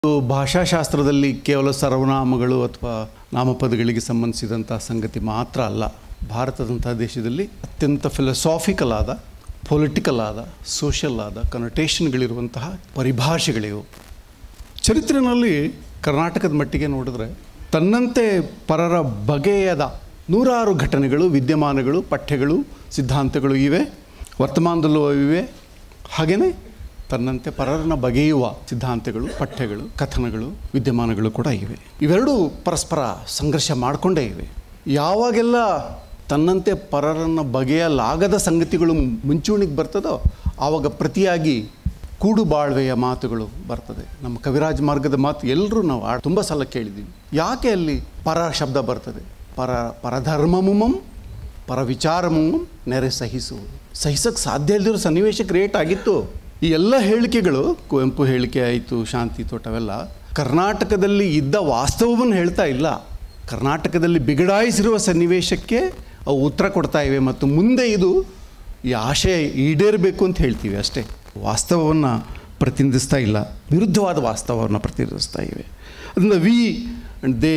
ಭಾಷಾಶಾಸ್ತ್ರದಲ್ಲಿ ಕೇವಲ ಸರ್ವನಾಮಗಳು ಅಥವಾ ನಾಮಪದಗಳಿಗೆ ಸಂಬಂಧಿಸಿದಂಥ ಸಂಗತಿ ಮಾತ್ರ ಅಲ್ಲ ಭಾರತದಂಥ ದೇಶದಲ್ಲಿ ಅತ್ಯಂತ ಫಿಲಸಾಫಿಕಲ್ ಆದ ಪೊಲಿಟಿಕಲ್ ಆದ ಸೋಷಲ್ ಆದ ಕನೊಟೇಷನ್ಗಳಿರುವಂತಹ ಪರಿಭಾಷೆಗಳಿವು ಚರಿತ್ರೆಯಲ್ಲಿ ಕರ್ನಾಟಕದ ಮಟ್ಟಿಗೆ ನೋಡಿದ್ರೆ ತನ್ನಂತೆ ಪರರ ಬಗೆಯದ ನೂರಾರು ಘಟನೆಗಳು ವಿದ್ಯಮಾನಗಳು ಪಠ್ಯಗಳು ಸಿದ್ಧಾಂತಗಳು ಇವೆ ವರ್ತಮಾನದಲ್ಲೂ ಇವೆ ಹಾಗೆಯೇ ತನ್ನಂತೆ ಪರರನ್ನ ಬಗೆಯುವ ಸಿದ್ಧಾಂತಗಳು ಪಠ್ಯಗಳು ಕಥನಗಳು ವಿದ್ಯಮಾನಗಳು ಕೂಡ ಇವೆ ಇವೆರಡೂ ಪರಸ್ಪರ ಸಂಘರ್ಷ ಮಾಡಿಕೊಂಡೇ ಇವೆ ಯಾವಾಗೆಲ್ಲ ತನ್ನಂತೆ ಪರರನ್ನು ಬಗೆಯಲಾಗದ ಸಂಗತಿಗಳು ಮುಂಚೂಣಿಗೆ ಬರ್ತದೋ ಆವಾಗ ಪ್ರತಿಯಾಗಿ ಕೂಡು ಬಾಳ್ವೆಯ ಮಾತುಗಳು ಬರ್ತದೆ ನಮ್ಮ ಕವಿರಾಜ್ ಮಾರ್ಗದ ಮಾತು ಎಲ್ಲರೂ ನಾವು ಆ ತುಂಬ ಸಲ ಕೇಳಿದ್ದೀವಿ ಯಾಕೆ ಅಲ್ಲಿ ಪರ ಶಬ್ದ ಬರ್ತದೆ ಪರ ಪರಧರ್ಮಮುಮಂ ಪರ ವಿಚಾರಮುಮಂ ನೆರೆ ಸಹಿಸುವುದು ಸಹಿಸೋಕ್ಕೆ ಸಾಧ್ಯ ಇಲ್ಲದಿರೋ ಸನ್ನಿವೇಶ ಕ್ರಿಯೇಟ್ ಆಗಿತ್ತು ಈ ಎಲ್ಲ ಹೇಳಿಕೆಗಳು ಕುವೆಂಪು ಹೇಳಿಕೆ ಆಯಿತು ಶಾಂತಿ ತೋಟ ಅವೆಲ್ಲ ಕರ್ನಾಟಕದಲ್ಲಿ ಇದ್ದ ವಾಸ್ತವವನ್ನು ಹೇಳ್ತಾ ಇಲ್ಲ ಕರ್ನಾಟಕದಲ್ಲಿ ಬಿಗಡಾಯಿಸಿರುವ ಸನ್ನಿವೇಶಕ್ಕೆ ಅವು ಉತ್ತರ ಕೊಡ್ತಾ ಇವೆ ಮತ್ತು ಮುಂದೆ ಇದು ಈ ಆಶಯ ಈಡೇರಬೇಕು ಅಂತ ಹೇಳ್ತೀವಿ ಅಷ್ಟೇ ವಾಸ್ತವವನ್ನು ಪ್ರತಿನಿಧಿಸ್ತಾ ಇಲ್ಲ ವಿರುದ್ಧವಾದ ವಾಸ್ತವವನ್ನು ಪ್ರತಿನಿಧಿಸ್ತಾ ಇವೆ ಅದರಿಂದ ವಿ ಆ್ಯಂಡ್ ದೇ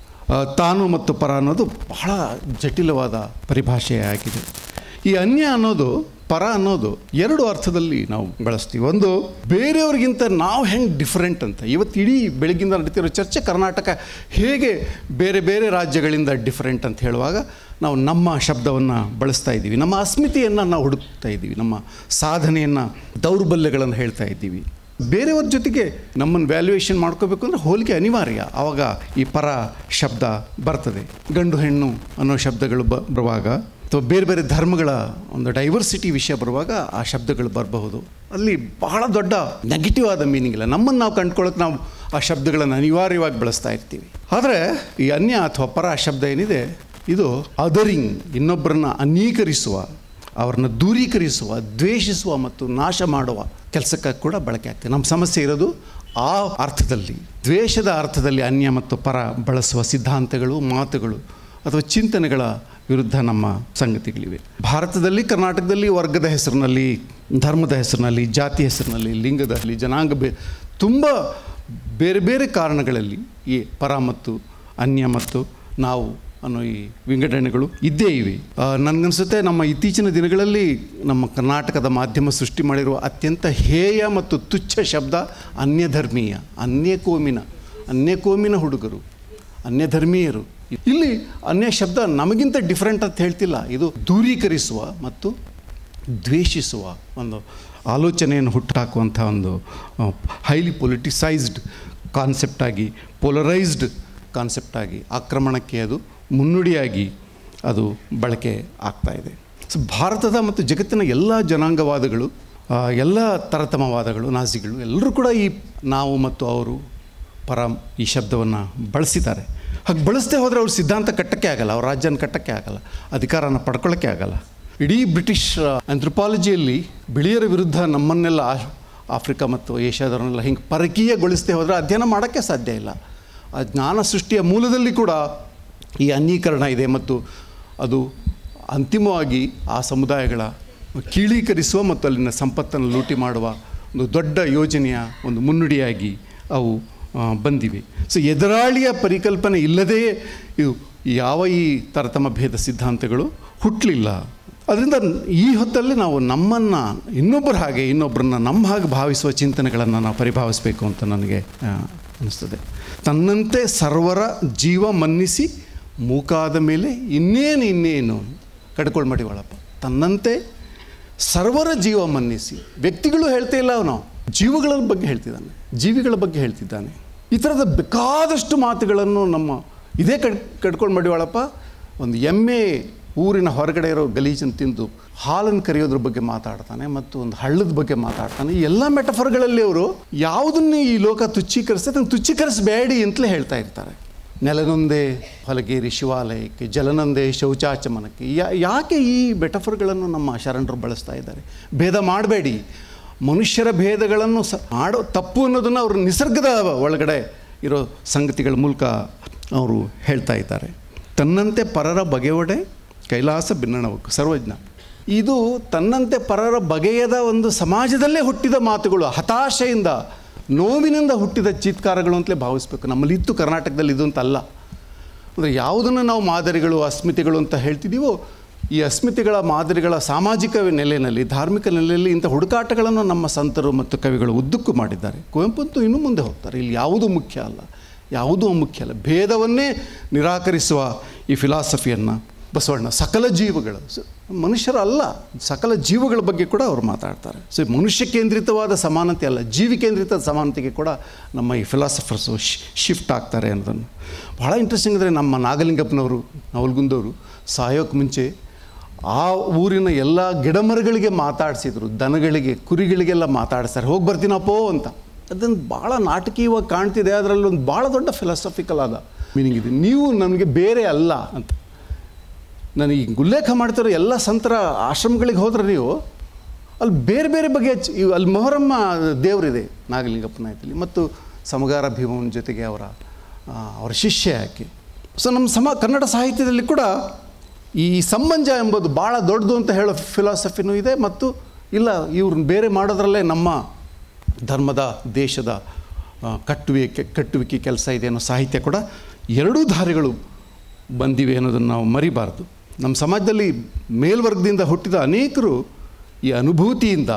ತಾನು ಮತ್ತು ಪರ ಅನ್ನೋದು ಬಹಳ ಜಟಿಲವಾದ ಪರಿಭಾಷೆಯಾಗಿದೆ ಈ ಅನ್ಯ ಅನ್ನೋದು ಪರ ಅನ್ನೋದು ಎರಡು ಅರ್ಥದಲ್ಲಿ ನಾವು ಬಳಸ್ತೀವಿ ಒಂದು ಬೇರೆಯವ್ರಿಗಿಂತ ನಾವು ಹೆಂಗೆ ಡಿಫ್ರೆಂಟ್ ಅಂತ ಇವತ್ತು ಇಡೀ ಬೆಳಗಿಂದ ನಡೀತಿರೋ ಚರ್ಚೆ ಕರ್ನಾಟಕ ಹೇಗೆ ಬೇರೆ ಬೇರೆ ರಾಜ್ಯಗಳಿಂದ ಡಿಫ್ರೆಂಟ್ ಅಂತ ಹೇಳುವಾಗ ನಾವು ನಮ್ಮ ಶಬ್ದವನ್ನು ಬಳಸ್ತಾ ಇದ್ದೀವಿ ನಮ್ಮ ಅಸ್ಮಿತೆಯನ್ನು ನಾವು ಹುಡುಕ್ತಾ ಇದ್ದೀವಿ ನಮ್ಮ ಸಾಧನೆಯನ್ನು ದೌರ್ಬಲ್ಯಗಳನ್ನು ಹೇಳ್ತಾ ಇದ್ದೀವಿ ಬೇರೆಯವ್ರ ಜೊತೆಗೆ ನಮ್ಮನ್ನು ವ್ಯಾಲ್ಯೂಯೇಷನ್ ಮಾಡ್ಕೋಬೇಕು ಅಂದರೆ ಹೋಲಿಕೆ ಅನಿವಾರ್ಯ ಆವಾಗ ಈ ಪರ ಶಬ್ದ ಬರ್ತದೆ ಗಂಡು ಹೆಣ್ಣು ಅನ್ನೋ ಶಬ್ದಗಳು ಬ ಬರುವಾಗ ಅಥವಾ ಬೇರೆ ಬೇರೆ ಧರ್ಮಗಳ ಒಂದು ಡೈವರ್ಸಿಟಿ ವಿಷಯ ಬರುವಾಗ ಆ ಶಬ್ದಗಳು ಬರಬಹುದು ಅಲ್ಲಿ ಬಹಳ ದೊಡ್ಡ ನೆಗೆಟಿವ್ ಆದ ಮೀನಿಂಗ್ ಇಲ್ಲ ನಮ್ಮನ್ನು ನಾವು ಕಂಡ್ಕೊಳ್ಳೋಕೆ ನಾವು ಆ ಶಬ್ದಗಳನ್ನು ಅನಿವಾರ್ಯವಾಗಿ ಬಳಸ್ತಾ ಇರ್ತೀವಿ ಆದರೆ ಈ ಅನ್ಯ ಅಥವಾ ಪರ ಶಬ್ದ ಏನಿದೆ ಇದು ಅದರಿಂಗ್ ಇನ್ನೊಬ್ಬರನ್ನ ಅನೀಕರಿಸುವ ಅವ್ರನ್ನ ದೂರೀಕರಿಸುವ ದ್ವೇಷಿಸುವ ಮತ್ತು ನಾಶ ಮಾಡುವ ಕೆಲಸಕ್ಕೆ ಕೂಡ ಬಳಕೆ ಆಗ್ತದೆ ನಮ್ಮ ಸಮಸ್ಯೆ ಇರೋದು ಆ ಅರ್ಥದಲ್ಲಿ ದ್ವೇಷದ ಅರ್ಥದಲ್ಲಿ ಅನ್ಯ ಮತ್ತು ಪರ ಬಳಸುವ ಸಿದ್ಧಾಂತಗಳು ಮಾತುಗಳು ಅಥವಾ ಚಿಂತನೆಗಳ ವಿರುದ್ಧ ನಮ್ಮ ಸಂಗತಿಗಳಿವೆ ಭಾರತದಲ್ಲಿ ಕರ್ನಾಟಕದಲ್ಲಿ ವರ್ಗದ ಹೆಸರಿನಲ್ಲಿ ಧರ್ಮದ ಹೆಸರಿನಲ್ಲಿ ಜಾತಿ ಹೆಸರಿನಲ್ಲಿ ಲಿಂಗದಲ್ಲಿ ಜನಾಂಗ ಬೇ ತುಂಬ ಬೇರೆ ಬೇರೆ ಕಾರಣಗಳಲ್ಲಿ ಈ ಪರ ಮತ್ತು ಅನ್ಯ ಮತ್ತು ನಾವು ಅನ್ನೋ ಈ ವಿಂಗಡಣೆಗಳು ಇದ್ದೇ ಇವೆ ನನಗನ್ಸುತ್ತೆ ನಮ್ಮ ಇತ್ತೀಚಿನ ದಿನಗಳಲ್ಲಿ ನಮ್ಮ ಕರ್ನಾಟಕದ ಮಾಧ್ಯಮ ಸೃಷ್ಟಿ ಮಾಡಿರುವ ಅತ್ಯಂತ ಹೇಯ ಮತ್ತು ತುಚ್ಛ ಶಬ್ದ ಅನ್ಯಧರ್ಮೀಯ ಅನ್ಯಕೋಮಿನ ಅನ್ಯಕೋಮಿನ ಹುಡುಗರು ಅನ್ಯಧರ್ಮೀಯರು ಇಲ್ಲಿ ಅನ್ಯ ಶಬ್ದ ನಮಗಿಂತ ಡಿಫ್ರೆಂಟ್ ಅಂತ ಹೇಳ್ತಿಲ್ಲ ಇದು ದೂರೀಕರಿಸುವ ಮತ್ತು ದ್ವೇಷಿಸುವ ಒಂದು ಆಲೋಚನೆಯನ್ನು ಹುಟ್ಟಾಕುವಂಥ ಒಂದು ಹೈಲಿ ಪೊಲಿಟಿಸೈಸ್ಡ್ ಕಾನ್ಸೆಪ್ಟಾಗಿ ಪೊಲರೈಸ್ಡ್ ಕಾನ್ಸೆಪ್ಟಾಗಿ ಆಕ್ರಮಣಕ್ಕೆ ಅದು ಮುನ್ನುಡಿಯಾಗಿ ಅದು ಬಳಕೆ ಆಗ್ತಾ ಇದೆ ಸೊ ಭಾರತದ ಮತ್ತು ಜಗತ್ತಿನ ಎಲ್ಲ ಜನಾಂಗವಾದಗಳು ಎಲ್ಲ ತರತಮವಾದಗಳು ನಾಸಿಗಳು ಎಲ್ಲರೂ ಕೂಡ ಈ ನಾವು ಮತ್ತು ಅವರು ಪರ ಈ ಶಬ್ದವನ್ನು ಬಳಸಿದ್ದಾರೆ ಹಾಗೆ ಬಳಸದೆ ಹೋದರೆ ಅವ್ರ ಸಿದ್ಧಾಂತ ಕಟ್ಟಕ್ಕೆ ಆಗಲ್ಲ ಅವ್ರ ರಾಜ್ಯನ ಕಟ್ಟಕ್ಕೆ ಆಗಲ್ಲ ಅಧಿಕಾರನ ಪಡ್ಕೊಳ್ಳೋಕ್ಕೆ ಆಗಲ್ಲ ಇಡೀ ಬ್ರಿಟಿಷ್ ಆಂಥ್ರಪಾಲಜಿಯಲ್ಲಿ ಬಿಳಿಯರ ವಿರುದ್ಧ ನಮ್ಮನ್ನೆಲ್ಲ ಆಫ್ರಿಕಾ ಮತ್ತು ಏಷ್ಯಾದವ್ರನ್ನೆಲ್ಲ ಹಿಂಗೆ ಪರಕೀಯಗೊಳಿಸದೆ ಹೋದರೆ ಅಧ್ಯಯನ ಮಾಡೋಕ್ಕೆ ಸಾಧ್ಯ ಇಲ್ಲ ಆ ಜ್ಞಾನ ಸೃಷ್ಟಿಯ ಮೂಲದಲ್ಲಿ ಕೂಡ ಈ ಅನ್ಯೀಕರಣ ಇದೆ ಮತ್ತು ಅದು ಅಂತಿಮವಾಗಿ ಆ ಸಮುದಾಯಗಳ ಕೀಳೀಕರಿಸುವ ಮತ್ತು ಅಲ್ಲಿನ ಸಂಪತ್ತನ್ನು ಲೂಟಿ ಮಾಡುವ ಒಂದು ದೊಡ್ಡ ಯೋಜನೆಯ ಒಂದು ಮುನ್ನುಡಿಯಾಗಿ ಅವು ಬಂದಿವೆ ಸೊ ಎದುರಾಳಿಯ ಪರಿಕಲ್ಪನೆ ಇಲ್ಲದೇ ಇವು ಯಾವ ಈ ತರತಮ ಭೇದ ಸಿದ್ಧಾಂತಗಳು ಹುಟ್ಟಲಿಲ್ಲ ಅದರಿಂದ ಈ ಹೊತ್ತಲ್ಲಿ ನಾವು ನಮ್ಮನ್ನು ಇನ್ನೊಬ್ಬರ ಹಾಗೆ ಇನ್ನೊಬ್ಬರನ್ನ ನಮ್ಮ ಹಾಗೆ ಭಾವಿಸುವ ಚಿಂತನೆಗಳನ್ನು ನಾವು ಪರಿಭಾವಿಸಬೇಕು ಅಂತ ನನಗೆ ಅನ್ನಿಸ್ತದೆ ತನ್ನಂತೆ ಸರ್ವರ ಜೀವ ಮನ್ನಿಸಿ ಮೂಕಾದ ಮೇಲೆ ಇನ್ನೇನು ಇನ್ನೇನು ಕಡ್ಕೊಂಡು ಮಾಡಿವಳಪ್ಪ ತನ್ನಂತೆ ಸರ್ವರ ಜೀವ ಮನ್ನಿಸಿ ವ್ಯಕ್ತಿಗಳು ಹೇಳ್ತಾ ಇಲ್ಲ ಅವನು ಜೀವಗಳ ಬಗ್ಗೆ ಹೇಳ್ತಿದ್ದಾನೆ ಜೀವಿಗಳ ಬಗ್ಗೆ ಹೇಳ್ತಿದ್ದಾನೆ ಈ ಥರದ ಬೇಕಾದಷ್ಟು ಮಾತುಗಳನ್ನು ನಮ್ಮ ಇದೇ ಕಡ್ ಕಡ್ಕೊಂಡು ಮಾಡಿವಾಳಪ್ಪ ಒಂದು ಎಮ್ಮೆ ಊರಿನ ಹೊರಗಡೆ ಇರೋ ಗಲೀಜನ್ನು ತಿಂದು ಹಾಲನ್ನು ಕರೆಯೋದ್ರ ಬಗ್ಗೆ ಮಾತಾಡ್ತಾನೆ ಮತ್ತು ಒಂದು ಹಳ್ಳದ ಬಗ್ಗೆ ಮಾತಾಡ್ತಾನೆ ಈ ಎಲ್ಲ ಮೆಟಫರ್ಗಳಲ್ಲಿ ಅವರು ಯಾವುದನ್ನೇ ಈ ಲೋಕ ತುಚ್ಛೀಕರಿಸ್ತದೆ ಅದನ್ನು ತುಚ್ಛೀಕರಿಸಬೇಡಿ ಅಂತಲೇ ಹೇಳ್ತಾ ಇರ್ತಾರೆ ನೆಲನೊಂದೇ ಹೊಲಗೇರಿ ಶಿವಾಲಯಕ್ಕೆ ಜಲನೊಂದೇ ಶೌಚಾಚಮನಕ್ಕೆ ಯಾ ಯಾಕೆ ಈ ಮೆಟಫರ್ಗಳನ್ನು ನಮ್ಮ ಶರಣರು ಬಳಸ್ತಾ ಇದ್ದಾರೆ ಭೇದ ಮಾಡಬೇಡಿ ಮನುಷ್ಯರ ಭೇದಗಳನ್ನು ಸ ಮಾಡೋ ತಪ್ಪು ಅನ್ನೋದನ್ನು ಅವರು ನಿಸರ್ಗದ ಒಳಗಡೆ ಇರೋ ಸಂಗತಿಗಳ ಮೂಲಕ ಅವರು ಹೇಳ್ತಾ ಇದ್ದಾರೆ ತನ್ನಂತೆ ಪರರ ಬಗೆಯೊಡೆ ಕೈಲಾಸ ಭಿನ್ನಣವಕ್ಕು ಸರ್ವಜ್ಞ ಇದು ತನ್ನಂತೆ ಪರರ ಬಗೆಯದ ಒಂದು ಸಮಾಜದಲ್ಲೇ ಹುಟ್ಟಿದ ಮಾತುಗಳು ಹತಾಶೆಯಿಂದ ನೋವಿನಿಂದ ಹುಟ್ಟಿದ ಚೀತ್ಕಾರಗಳು ಅಂತಲೇ ಭಾವಿಸ್ಬೇಕು ನಮ್ಮಲ್ಲಿ ಇತ್ತು ಕರ್ನಾಟಕದಲ್ಲಿ ಇದು ಅಂತ ಅಲ್ಲ ಅಂದರೆ ಯಾವುದನ್ನು ನಾವು ಮಾದರಿಗಳು ಅಸ್ಮಿತೆಗಳು ಅಂತ ಹೇಳ್ತಿದ್ದೀವೋ ಈ ಅಸ್ಮಿತೆಗಳ ಮಾದರಿಗಳ ಸಾಮಾಜಿಕ ನೆಲೆಯಲ್ಲಿ ಧಾರ್ಮಿಕ ನೆಲೆಯಲ್ಲಿ ಇಂಥ ಹುಡುಕಾಟಗಳನ್ನು ನಮ್ಮ ಸಂತರು ಮತ್ತು ಕವಿಗಳು ಉದ್ದಕ್ಕೂ ಮಾಡಿದ್ದಾರೆ ಕುವೆಂಪು ಅಂತೂ ಇನ್ನೂ ಮುಂದೆ ಹೋಗ್ತಾರೆ ಇಲ್ಲಿ ಯಾವುದೂ ಮುಖ್ಯ ಅಲ್ಲ ಯಾವುದೂ ಮುಖ್ಯ ಅಲ್ಲ ಭೇದವನ್ನೇ ನಿರಾಕರಿಸುವ ಈ ಫಿಲಾಸಫಿಯನ್ನು ಬಸವಣ್ಣ ಸಕಲ ಜೀವಗಳು ಸ- ಮನುಷ್ಯರಲ್ಲ ಸಕಲ ಜೀವಗಳ ಬಗ್ಗೆ ಕೂಡ ಅವರು ಮಾತಾಡ್ತಾರೆ ಸೊ ಮನುಷ್ಯ ಕೇಂದ್ರಿತವಾದ ಸಮಾನತೆ ಅಲ್ಲ ಜೀವಿ ಕೇಂದ್ರಿತ ಸಮಾನತೆಗೆ ಕೂಡ ನಮ್ಮ ಈ ಫಿಲಾಸಫರ್ಸು ಶಿಫ್ಟ್ ಆಗ್ತಾರೆ ಅನ್ನೋದನ್ನು ಭಾಳ ಇಂಟ್ರೆಸ್ಟಿಂಗ್ ಅಂದರೆ ನಮ್ಮ ನಾಗಲಿಂಗಪ್ಪನವರು ನವಲ್ಗುಂದವರು ಸಾಯೋಕ್ಕೆ ಮುಂಚೆ ಆ ಊರಿನ ಎಲ್ಲ ಗಿಡಮರಗಳಿಗೆ ಮಾತಾಡಿಸಿದ್ರು ದನಗಳಿಗೆ ಕುರಿಗಳಿಗೆಲ್ಲ ಮಾತಾಡಿಸ್ತಾರೆ ಹೋಗಿ ಬರ್ತೀನಪ್ಪೋ ಅಂತ ಅದನ್ನು ಭಾಳ ನಾಟಕೀಯವಾಗಿ ಕಾಣ್ತಿದೆ ಅದರಲ್ಲಿ ಒಂದು ಭಾಳ ದೊಡ್ಡ ಫಿಲಾಸಫಿಕಲ್ ಆದ ಮೀನಿಂಗ್ ಇದೆ ನೀವು ನಮಗೆ ಬೇರೆ ಅಲ್ಲ ಅಂತ ನಾನು ಈಗ ಉಲ್ಲೇಖ ಮಾಡ್ತಿರೋ ಎಲ್ಲ ಸಂತರ ಆಶ್ರಮಗಳಿಗೆ ಹೋದ್ರೆ ನೀವು ಅಲ್ಲಿ ಬೇರೆ ಬೇರೆ ಬಗೆಯ ಚ- ಇವು ಅಲ್ಲಿ ಮೊಹರಮ್ಮ ದೇವರಿದೆ ನಾಗಲಿಂಗಪ್ಪನ ಇದರಲ್ಲಿ ಮತ್ತು ಸಮಗಾರ ಭೀಮನ ಜೊತೆಗೆ ಅವರ ಆ, ಅವರ ಶಿಷ್ಯ ಆಕೆ ಸೊ ನಮ್ಮ ಸಮ ಕನ್ನಡ ಸಾಹಿತ್ಯದಲ್ಲಿ ಕೂಡ ಈ ಸಂಬಂಧ ಎಂಬುದು ಭಾಳ ದೊಡ್ಡದು ಅಂತ ಹೇಳೋ ಫಿಲಾಸಫಿನೂ ಇದೆ ಮತ್ತು ಇಲ್ಲ ಇವ್ರನ್ನ ಬೇರೆ ಮಾಡೋದ್ರಲ್ಲೇ ನಮ್ಮ ಧರ್ಮದ ದೇಶದ ಆ, ಕಟ್ಟುವಿಕೆ ಕಟ್ಟುವಿಕೆ ಕೆಲಸ ಇದೆ ಅನ್ನೋ ಸಾಹಿತ್ಯ ಕೂಡ ಎರಡೂ ದಾರಿಗಳು ಬಂದಿವೆ ಅನ್ನೋದನ್ನು ನಾವು ಮರಿಬಾರ್ದು ನಮ್ಮ ಸಮಾಜದಲ್ಲಿ ಮೇಲ್ವರ್ಗದಿಂದ ಹುಟ್ಟಿದ ಅನೇಕರು ಈ ಅನುಭೂತಿಯಿಂದ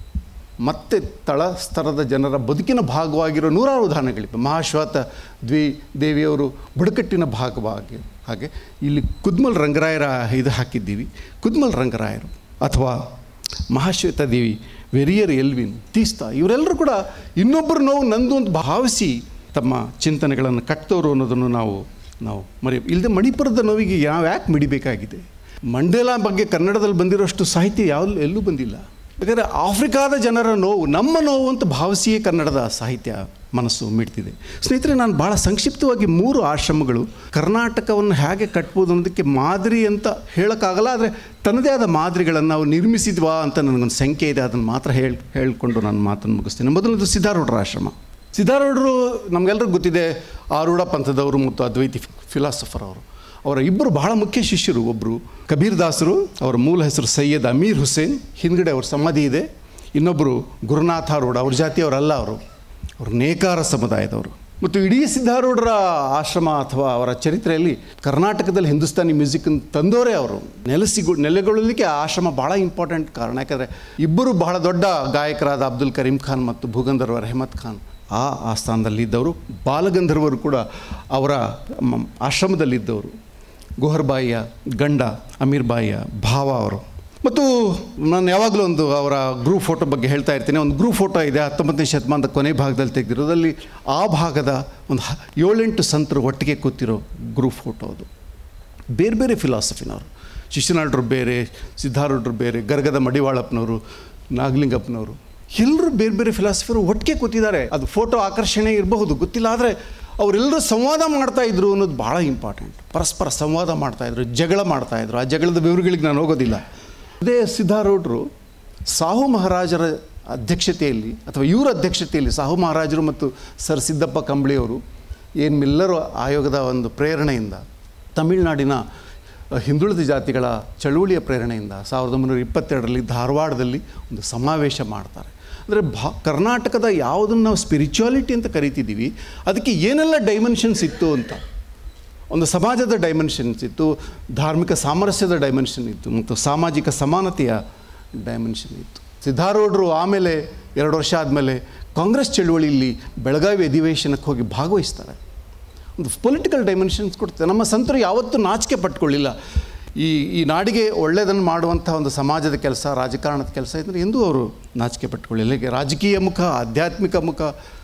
ಮತ್ತೆ ತಳ ಸ್ತರದ ಜನರ ಬದುಕಿನ ಭಾಗವಾಗಿರೋ ನೂರಾರು ಉದಾಹರಣೆಗಳಿವೆ ಮಹಾಶ್ವಾತ ದ್ವಿ ದೇವಿಯವರು ಬುಡಕಟ್ಟಿನ ಭಾಗವಾಗಿ ಹಾಗೆ ಇಲ್ಲಿ ಕುದ್ಮಲ್ ರಂಗರಾಯರ ಇದು ಹಾಕಿದ್ದೀವಿ ಕುದ್ಮಲ್ ರಂಗರಾಯರು ಅಥವಾ ಮಹಾಶ್ವೇತ ದೇವಿ ವೆರಿಯರ್ ಎಲ್ವಿನ್ ತೀಸ್ತಾ ಇವರೆಲ್ಲರೂ ಕೂಡ ಇನ್ನೊಬ್ಬರು ನೋವು ನಂದು ಅಂತ ಭಾವಿಸಿ ತಮ್ಮ ಚಿಂತನೆಗಳನ್ನು ಕಟ್ತವರು ಅನ್ನೋದನ್ನು ನಾವು ನಾವು ಮರಿ ಇಲ್ಲದೆ ಮಣಿಪುರದ ನೋವಿಗೆ ಯಾವ ಯಾಕೆ ಮಿಡಿಬೇಕಾಗಿದೆ ಮಂಡೇಲಾ ಬಗ್ಗೆ ಕನ್ನಡದಲ್ಲಿ ಬಂದಿರೋಷ್ಟು ಸಾಹಿತ್ಯ ಯಾವ ಎಲ್ಲೂ ಬಂದಿಲ್ಲ ಯಾಕಂದರೆ ಆಫ್ರಿಕಾದ ಜನರ ನೋವು ನಮ್ಮ ನೋವು ಅಂತ ಭಾವಿಸಿಯೇ ಕನ್ನಡದ ಸಾಹಿತ್ಯ ಮನಸ್ಸು ಮಿಡ್ತಿದೆ ಸ್ನೇಹಿತರೆ ನಾನು ಭಾಳ ಸಂಕ್ಷಿಪ್ತವಾಗಿ ಮೂರು ಆಶ್ರಮಗಳು ಕರ್ನಾಟಕವನ್ನು ಹೇಗೆ ಕಟ್ಬೋದು ಅನ್ನೋದಕ್ಕೆ ಮಾದರಿ ಅಂತ ಹೇಳೋಕ್ಕಾಗಲ್ಲ ಆದರೆ ತನ್ನದೇ ಆದ ಮಾದರಿಗಳನ್ನು ನಾವು ನಿರ್ಮಿಸಿದ್ವಾ ಅಂತ ನನಗೊಂದು ಸಂಖ್ಯೆ ಇದೆ ಅದನ್ನು ಮಾತ್ರ ಹೇಳಿ ಹೇಳಿಕೊಂಡು ನಾನು ಮಾತನ್ನು ಮುಗಿಸ್ತೀನಿ ಮೊದಲನೇದು ಸಿದ್ಧಾರೂಢರ ಆಶ್ರಮ ಸಿದ್ಧಾರೂಢರು ನಮಗೆಲ್ಲರಿಗೂ ಗೊತ್ತಿದೆ ಆರೂಢ ಪಂಥದವರು ಮತ್ತು ಅದ್ವೈತಿ ಫಿಲಾಸಫರ್ ಅವರು ಅವರ ಇಬ್ಬರು ಬಹಳ ಮುಖ್ಯ ಶಿಷ್ಯರು ಒಬ್ಬರು ಕಬೀರ್ ದಾಸರು ಅವರ ಮೂಲ ಹೆಸರು ಸೈಯದ್ ಅಮೀರ್ ಹುಸೇನ್ ಹಿಂದ್ಗಡೆ ಅವ್ರ ಸಮಾಧಿ ಇದೆ ಇನ್ನೊಬ್ಬರು ಗುರುನಾಥಾರೂಢ ಅವ್ರ ಜಾತಿಯವರಲ್ಲ ಅವರು ಅವರು ನೇಕಾರ ಸಮುದಾಯದವರು ಮತ್ತು ಇಡೀ ಸಿದ್ಧಾರೂಢರ ಆಶ್ರಮ ಅಥವಾ ಅವರ ಚರಿತ್ರೆಯಲ್ಲಿ ಕರ್ನಾಟಕದಲ್ಲಿ ಹಿಂದೂಸ್ತಾನಿ ಮ್ಯೂಸಿಕ್ ತಂದವರೇ ಅವರು ನೆಲೆಸಿಗೊ ನೆಲೆಗೊಳ್ಳಲಿಕ್ಕೆ ಆ ಆಶ್ರಮ ಭಾಳ ಇಂಪಾರ್ಟೆಂಟ್ ಕಾರಣ ಯಾಕಂದರೆ ಇಬ್ಬರು ಬಹಳ ದೊಡ್ಡ ಗಾಯಕರಾದ ಅಬ್ದುಲ್ ಕರೀಂ ಖಾನ್ ಮತ್ತು ಭೂಗಂಧರ್ವ ರೆಹಮತ್ ಖಾನ್ ಆ ಆಸ್ಥಾನದಲ್ಲಿದ್ದವರು ಬಾಲಗಂಧರ್ವರು ಕೂಡ ಅವರ ಮ- ಆಶ್ರಮದಲ್ಲಿದ್ದವರು ಗೋಹರ್ಬಾಯಿಯ ಗಂಡ ಅಮೀರ್ ಬಾಯಿಯ ಭಾವ ಅವರು ಮತ್ತು ನಾನು ಯಾವಾಗಲೂ ಒಂದು ಅವರ ಗ್ರೂಪ್ ಫೋಟೋ ಬಗ್ಗೆ ಹೇಳ್ತಾ ಇರ್ತೀನಿ ಒಂದು ಗ್ರೂಪ್ ಫೋಟೋ ಇದೆ ಹತ್ತೊಂಬತ್ತನೇ ಶತಮಾನದ ಕೊನೆ ಭಾಗದಲ್ಲಿ ತೆಗೆದಿರೋದಲ್ಲಿ ಆ ಭಾಗದ ಒಂದು ಹ- ಏಳೆಂಟು ಸಂತರು ಒಟ್ಟಿಗೆ ಕೂತಿರೋ ಗ್ರೂಪ್ ಫೋಟೋ ಅದು ಬೇರೆ ಬೇರೆ ಫಿಲಾಸಫಿನವರು ಶಿಶುನಾಳರು ಬೇರೆ ಸಿದ್ಧಾರೂಢರು ಬೇರೆ ಗರ್ಗದ ಮಡಿವಾಳಪ್ಪನವರು ನಾಗಲಿಂಗಪ್ಪನವರು ಎಲ್ಲರೂ ಬೇರೆ ಬೇರೆ ಫಿಲಾಸಫಿರು ಒಟ್ಟಿಗೆ ಕೂತಿದ್ದಾರೆ ಅದು ಫೋಟೋ ಆಕರ್ಷಣೆ ಇರಬಹುದು ಗೊತ್ತಿಲ್ಲ ಆದರೆ ಅವರೆಲ್ಲರೂ ಸಂವಾದ ಮಾಡ್ತಾ ಇದ್ರು ಅನ್ನೋದು ಭಾಳ ಇಂಪಾರ್ಟೆಂಟ್ ಪರಸ್ಪರ ಸಂವಾದ ಮಾಡ್ತಾಯಿದ್ರು ಜಗಳ ಮಾಡ್ತಾಯಿದ್ರು ಆ ಜಗಳದ ವಿವರಗಳಿಗೆ ನಾನು ಹೋಗೋದಿಲ್ಲ ಅದೇ ಸಿದ್ಧಾರೂಢರು ಸಾಹು ಮಹಾರಾಜರ ಅಧ್ಯಕ್ಷತೆಯಲ್ಲಿ ಅಥವಾ ಇವರ ಅಧ್ಯಕ್ಷತೆಯಲ್ಲಿ ಸಾಹು ಮಹಾರಾಜರು ಮತ್ತು ಸರ್ ಸಿದ್ದಪ್ಪ ಕಂಬಳಿಯವರು ಏನು ಮಿಲ್ಲರು ಆಯೋಗದ ಒಂದು ಪ್ರೇರಣೆಯಿಂದ ತಮಿಳುನಾಡಿನ ಹಿಂದುಳಿದ ಜಾತಿಗಳ ಚಳುವಳಿಯ ಪ್ರೇರಣೆಯಿಂದ ಸಾವಿರದ ಒಂಬೈನೂರ ಇಪ್ಪತ್ತೆರಡರಲ್ಲಿ ಧಾರವಾಡದಲ್ಲಿ ಒಂದು ಸಮಾವೇಶ ಮಾಡ್ತಾರೆ ಅಂದರೆ ಭಾ ಕರ್ನಾಟಕದ ಯಾವುದನ್ನು ನಾವು ಸ್ಪಿರಿಚುವಾಲಿಟಿ ಅಂತ ಕರಿತಿದ್ದೀವಿ ಅದಕ್ಕೆ ಏನೆಲ್ಲ ಡೈಮೆನ್ಷನ್ಸ್ ಇತ್ತು ಅಂತ ಒಂದು ಸಮಾಜದ ಡೈಮೆನ್ಷನ್ಸ್ ಇತ್ತು ಧಾರ್ಮಿಕ ಸಾಮರಸ್ಯದ ಡೈಮೆನ್ಷನ್ ಇತ್ತು ಮತ್ತು ಸಾಮಾಜಿಕ ಸಮಾನತೆಯ ಡೈಮೆನ್ಷನ್ ಇತ್ತು ಸಿದ್ಧಾರೂಢರು ಆಮೇಲೆ ಎರಡು ವರ್ಷ ಆದಮೇಲೆ ಕಾಂಗ್ರೆಸ್ ಚಳುವಳಿಯಲ್ಲಿ ಬೆಳಗಾವಿ ಅಧಿವೇಶನಕ್ಕೆ ಹೋಗಿ ಭಾಗವಹಿಸ್ತಾರೆ ಒಂದು ಪೊಲಿಟಿಕಲ್ ಡೈಮೆನ್ಷನ್ಸ್ ಕೊಡ್ತದೆ ನಮ್ಮ ಸಂತರು ಯಾವತ್ತೂ ನಾಚಿಕೆ ಪಟ್ಕೊಳ್ಳಿಲ್ಲ ಈ ಈ ನಾಡಿಗೆ ಒಳ್ಳೆಯದನ್ನು ಮಾಡುವಂಥ ಒಂದು ಸಮಾಜದ ಕೆಲಸ ರಾಜಕಾರಣದ ಕೆಲಸ ಇದ್ದರೆ ಎಂದೂ ಅವರು ನಾಚಿಕೆ ಪಟ್ಕೊಳ್ಳಿಲ್ಲ ಹೀಗೆ ರಾಜಕೀಯ ಮುಖ ಆಧ್ಯಾತ್ಮಿಕ ಮುಖ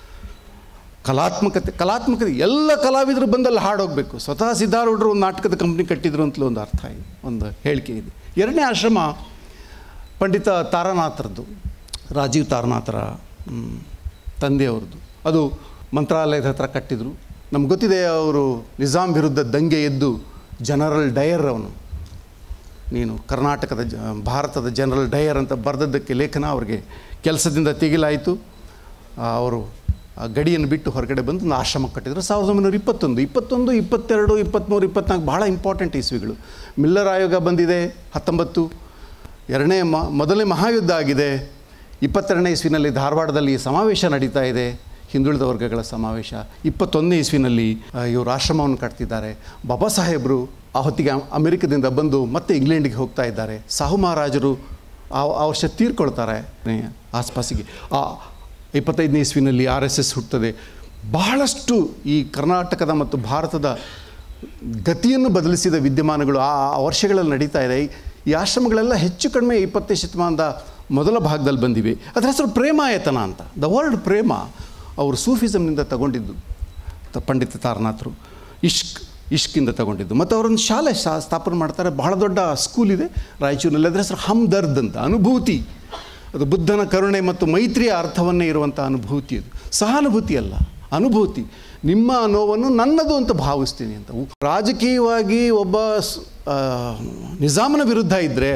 ಕಲಾತ್ಮಕತೆ ಕಲಾತ್ಮಕತೆ ಎಲ್ಲ ಕಲಾವಿದರು ಬಂದಲ್ಲಿ ಹಾಡೋಗಬೇಕು ಸ್ವತಃ ಸಿದ್ಧಾರೂಢರು ಒಂದು ನಾಟಕದ ಕಂಪ್ನಿ ಕಟ್ಟಿದ್ರು ಅಂತಲೂ ಒಂದು ಅರ್ಥ ಇದೆ ಒಂದು ಹೇಳಿಕೆ ಇದೆ ಎರಡನೇ ಆಶ್ರಮ ಪಂಡಿತ ತಾರಾನಾಥರದ್ದು ರಾಜೀವ್ ತಾರನಾಥರ ಮ್, ತಂದೆಯವ್ರದ್ದು ಅದು ಮಂತ್ರಾಲಯದ ಹತ್ರ ಕಟ್ಟಿದರು ನಮ್ಗೆ ಗೊತ್ತಿದೆ ಅವರು ನಿಜಾಮ್ ವಿರುದ್ಧ ದಂಗೆ ಎದ್ದು ಜನರಲ್ ಡಯರ್ ಅವನು ನೀನು ಕರ್ನಾಟಕದ ಜ ಭಾರತದ ಜನರಲ್ ಡಯರ್ ಅಂತ ಬರೆದದ್ದಕ್ಕೆ ಲೇಖನ ಅವ್ರಿಗೆ ಕೆಲಸದಿಂದ ತೆಗಿಲಾಯಿತು ಆ, ಅವರು ಆ ಗಡಿಯನ್ನು ಬಿಟ್ಟು ಹೊರಗಡೆ ಬಂದು ಒಂದು ಆಶ್ರಮ ಕಟ್ಟಿದರು ಸಾವಿರದ ಒಂಬೈನೂರ ಇಪ್ಪತ್ತೊಂದು ಇಪ್ಪತ್ತೊಂದು ಇಪ್ಪತ್ತೆರಡು ಇಪ್ಪತ್ತ್ಮೂರು ಇಪ್ಪತ್ನಾಲ್ಕು ಭಾಳ ಇಂಪಾರ್ಟೆಂಟ್ ಇಸ್ವಿಗಳು ಮಿಲ್ಲರ್ ಆಯೋಗ ಬಂದಿದೆ ಹತ್ತೊಂಬತ್ತು ಎರಡನೇ ಮ ಮೊದಲನೇ ಮಹಾಯುದ್ಧ ಆಗಿದೆ ಇಪ್ಪತ್ತೆರಡನೇ ಇಸ್ವಿನಲ್ಲಿ ಧಾರವಾಡದಲ್ಲಿ ಸಮಾವೇಶ ನಡೀತಾ ಇದೆ ಹಿಂದುಳಿದ ವರ್ಗಗಳ ಸಮಾವೇಶ ಇಪ್ಪತ್ತೊಂದನೇ ಇಸ್ವಿನಲ್ಲಿ ಆ, ಇವರು ಆಶ್ರಮವನ್ನು ಕಟ್ತಿದ್ದಾರೆ ಬಾಬಾ ಸಾಹೇಬರು ಆ ಹೊತ್ತಿಗೆ ಅ- ಅಮೆರಿಕದಿಂದ ಬಂದು ಮತ್ತೆ ಇಂಗ್ಲೆಂಡಿಗೆ ಹೋಗ್ತಾ ಇದ್ದಾರೆ ಸಾಹು ಮಹಾರಾಜರು ಆ ಆ ವರ್ಷ ತೀರ್ಕೊಳ್ತಾರೆ ಏ, ಆಸ್ಪಾಸಿಗೆ ಆ ಇಪ್ಪತ್ತೈದನೇ ಇಸ್ವಿನಲ್ಲಿ ಆರ್ ಎಸ್ ಎಸ್ ಹುಟ್ಟುತ್ತದೆ ಬಹಳಷ್ಟು ಈ ಕರ್ನಾಟಕದ ಮತ್ತು ಭಾರತದ ಗತಿಯನ್ನು ಬದಲಿಸಿದ ವಿದ್ಯಮಾನಗಳು ಆ ಆ ವರ್ಷಗಳಲ್ಲಿ ನಡೀತಾ ಇದೆ ಈ- ಈ ಆಶ್ರಮಗಳೆಲ್ಲ ಹೆಚ್ಚು ಕಡಿಮೆ ಇಪ್ಪತ್ತನೇ ಶತಮಾನದ ಮೊದಲ ಭಾಗದಲ್ಲಿ ಬಂದಿವೆ ಅದರ ಹೆಸರು ಪ್ರೇಮಾಯತನ ಅಂತ ದ ವರ್ಡ್ ಪ್ರೇಮ ಅವರು ಸೂಫಿಸಮ್ನಿಂದ ತಗೊಂಡಿದ್ದು ತ- ಪಂಡಿತ ತಾರನಾಥರು ಇಷ್ಕ್ ಇಷ್ಕಿಂದ ತಗೊಂಡಿದ್ದು ಮತ್ತು ಅವರೊಂದು ಶಾಲೆ ಶಾ ಸ್ಥಾಪನೆ ಮಾಡ್ತಾರೆ ಬಹಳ ದೊಡ್ಡ ಸ್ಕೂಲ್ ಇದೆ ರಾಯಚೂರಿನಲ್ಲಿ ಅದರ ಹೆಸರು ಹಮ್ದರ್ದ್ ಅಂತ ಅನುಭೂತಿ ಅದು ಬುದ್ಧನ ಕರುಣೆ ಮತ್ತು ಮೈತ್ರಿಯ ಅರ್ಥವನ್ನೇ ಇರುವಂಥ ಅನುಭೂತಿ ಅದು ಸಹಾನುಭೂತಿ ಅಲ್ಲ ಅನುಭೂತಿ ನಿಮ್ಮ ನೋವನ್ನು ನನ್ನದು ಅಂತ ಭಾವಿಸ್ತೀನಿ ಅಂತ ರಾಜಕೀಯವಾಗಿ ಒಬ್ಬ ಸ್- ಆ, ನಿಜಾಮನ ವಿರುದ್ಧ ಇದ್ದರೆ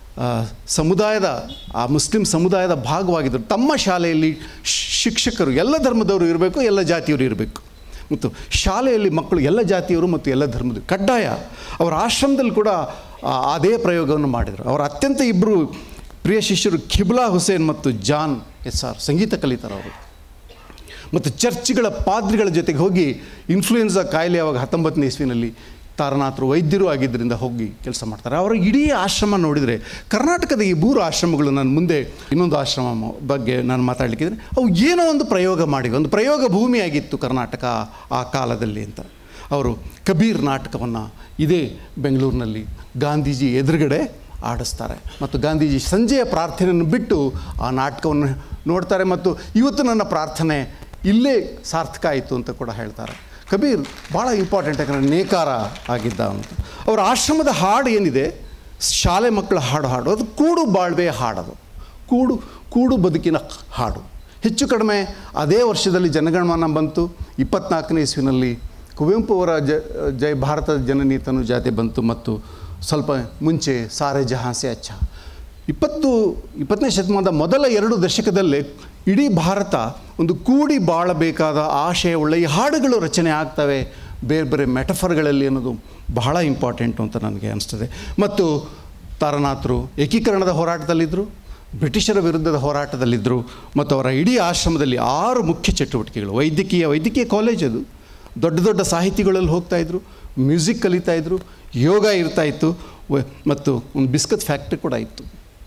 ಸಮುದಾಯದ ಆ ಮುಸ್ಲಿಂ ಸಮುದಾಯದ ಭಾಗವಾಗಿದ್ದರು ತಮ್ಮ ಶಾಲೆಯಲ್ಲಿ ಶ್- ಶಿಕ್ಷಕರು ಎಲ್ಲ ಧರ್ಮದವರು ಇರಬೇಕು ಎಲ್ಲ ಜಾತಿಯವರು ಇರಬೇಕು ಮತ್ತು ಶಾಲೆಯಲ್ಲಿ ಮಕ್ಕಳು ಎಲ್ಲ ಜಾತಿಯವರು ಮತ್ತು ಎಲ್ಲ ಧರ್ಮದ ಕಡ್ಡಾಯ ಅವರ ಆಶ್ರಮದಲ್ಲಿ ಕೂಡ ಆ, ಅದೇ ಪ್ರಯೋಗವನ್ನು ಮಾಡಿದರು ಅವರ ಅತ್ಯಂತ ಇಬ್ಬರು ಪ್ರಿಯ ಶಿಷ್ಯರು ಖಿಬ್ಲಾ ಹುಸೇನ್ ಮತ್ತು ಜಾನ್ ಎಸ್ ಆರ್ ಸಂಗೀತ ಕಲಿತಾರೆ ಅವರು ಮತ್ತು ಚರ್ಚ್ಗಳ ಪಾದ್ರಿಗಳ ಜೊತೆಗೆ ಹೋಗಿ ಇನ್ಫ್ಲೂಯೆನ್ಸಾ ಕಾಯಿಲೆ ಅವಾಗ ಹತ್ತೊಂಬತ್ತನೇ ಇಸ್ವಿನಲ್ಲಿ ತಾರನಾಥರು ವೈದ್ಯರು ಆಗಿದ್ದರಿಂದ ಹೋಗಿ ಕೆಲಸ ಮಾಡ್ತಾರೆ ಅವರ ಇಡೀ ಆಶ್ರಮ ನೋಡಿದರೆ ಕರ್ನಾಟಕದ ಈ ಮೂರು ಆಶ್ರಮಗಳು ನಾನು ಮುಂದೆ ಇನ್ನೊಂದು ಆಶ್ರಮ ಮ- ಬಗ್ಗೆ ನಾನು ಮಾತಾಡಲಿಕ್ಕಿದ್ರೆ ಅವು ಏನೋ ಒಂದು ಪ್ರಯೋಗ ಮಾಡಿವೆ ಒಂದು ಪ್ರಯೋಗ ಭೂಮಿಯಾಗಿತ್ತು ಕರ್ನಾಟಕ ಆ ಕಾಲದಲ್ಲಿ ಅಂತ ಅವರು ಕಬೀರ್ ನಾಟಕವನ್ನು ಇದೇ ಬೆಂಗಳೂರಿನಲ್ಲಿ ಗಾಂಧೀಜಿ ಎದುರುಗಡೆ ಆಡಿಸ್ತಾರೆ ಮತ್ತು ಗಾಂಧೀಜಿ ಸಂಜೆಯ ಪ್ರಾರ್ಥನೆಯನ್ನು ಬಿಟ್ಟು ಆ ನಾಟಕವನ್ನು ನೋಡ್ತಾರೆ ಮತ್ತು ಇವತ್ತು ನನ್ನ ಪ್ರಾರ್ಥನೆ ಇಲ್ಲೇ ಸಾರ್ಥಕ ಆಯಿತು ಅಂತ ಕೂಡ ಹೇಳ್ತಾರೆ ಕಬೀರ್ ಭಾಳ ಇಂಪಾರ್ಟೆಂಟ್ ಯಾಕಂದರೆ ನೇಕಾರ ಆಗಿದ್ದ ಅಂತ ಅವರ ಆಶ್ರಮದ ಹಾಡು ಏನಿದೆ ಶಾಲೆ ಮಕ್ಕಳ ಹಾಡು ಹಾಡು ಅದು ಕೂಡು ಬಾಳ್ವೆಯ ಹಾಡದು ಕೂಡು ಕೂಡು ಬದುಕಿನ ಹಾಡು ಹೆಚ್ಚು ಕಡಿಮೆ ಅದೇ ವರ್ಷದಲ್ಲಿ ಜನಗಣಮನ ಬಂತು ಇಪ್ಪತ್ನಾಲ್ಕನೇ ಇಸ್ವಿನಲ್ಲಿ ಕುವೆಂಪು ಅವರ ಜ ಜೈ ಭಾರತದ ಜನನಿ ತನು ಜಾತಿ ಬಂತು ಮತ್ತು ಸ್ವಲ್ಪ ಮುಂಚೆ ಸಾರೆ ಜಹಾಸೆ ಅಚ್ಚ ಇಪ್ಪತ್ತು ಇಪ್ಪತ್ತನೇ ಶತಮಾನದ ಮೊದಲ ಎರಡು ದಶಕದಲ್ಲೇ ಇಡೀ ಭಾರತ ಒಂದು ಕೂಡಿ ಬಾಳಬೇಕಾದ ಆಶಯವುಳ್ಳ ಈ ಹಾಡುಗಳು ರಚನೆ ಆಗ್ತವೆ ಬೇರೆ ಬೇರೆ ಮೆಟಫರ್ಗಳಲ್ಲಿ ಅನ್ನೋದು ಬಹಳ ಇಂಪಾರ್ಟೆಂಟು ಅಂತ ನನಗೆ ಅನಿಸ್ತದೆ ಮತ್ತು ತಾರನಾಥರು ಏಕೀಕರಣದ ಹೋರಾಟದಲ್ಲಿದ್ದರು ಬ್ರಿಟಿಷರ ವಿರುದ್ಧದ ಹೋರಾಟದಲ್ಲಿದ್ದರು ಮತ್ತು ಅವರ ಇಡೀ ಆಶ್ರಮದಲ್ಲಿ ಆರು ಮುಖ್ಯ ಚಟುವಟಿಕೆಗಳು ವೈದ್ಯಕೀಯ ವೈದ್ಯಕೀಯ ಕಾಲೇಜ್ ಅದು ದೊಡ್ಡ ದೊಡ್ಡ ಸಾಹಿತಿಗಳಲ್ಲಿ ಹೋಗ್ತಾಯಿದ್ರು ಮ್ಯೂಸಿಕ್ ಕಲಿತಾಯಿದ್ರು ಯೋಗ ಇರ್ತಾಯಿತ್ತು ವ- ಮತ್ತು ಒಂದು ಬಿಸ್ಕತ್ ಫ್ಯಾಕ್ಟ್ರಿ ಕೂಡ ಇತ್ತು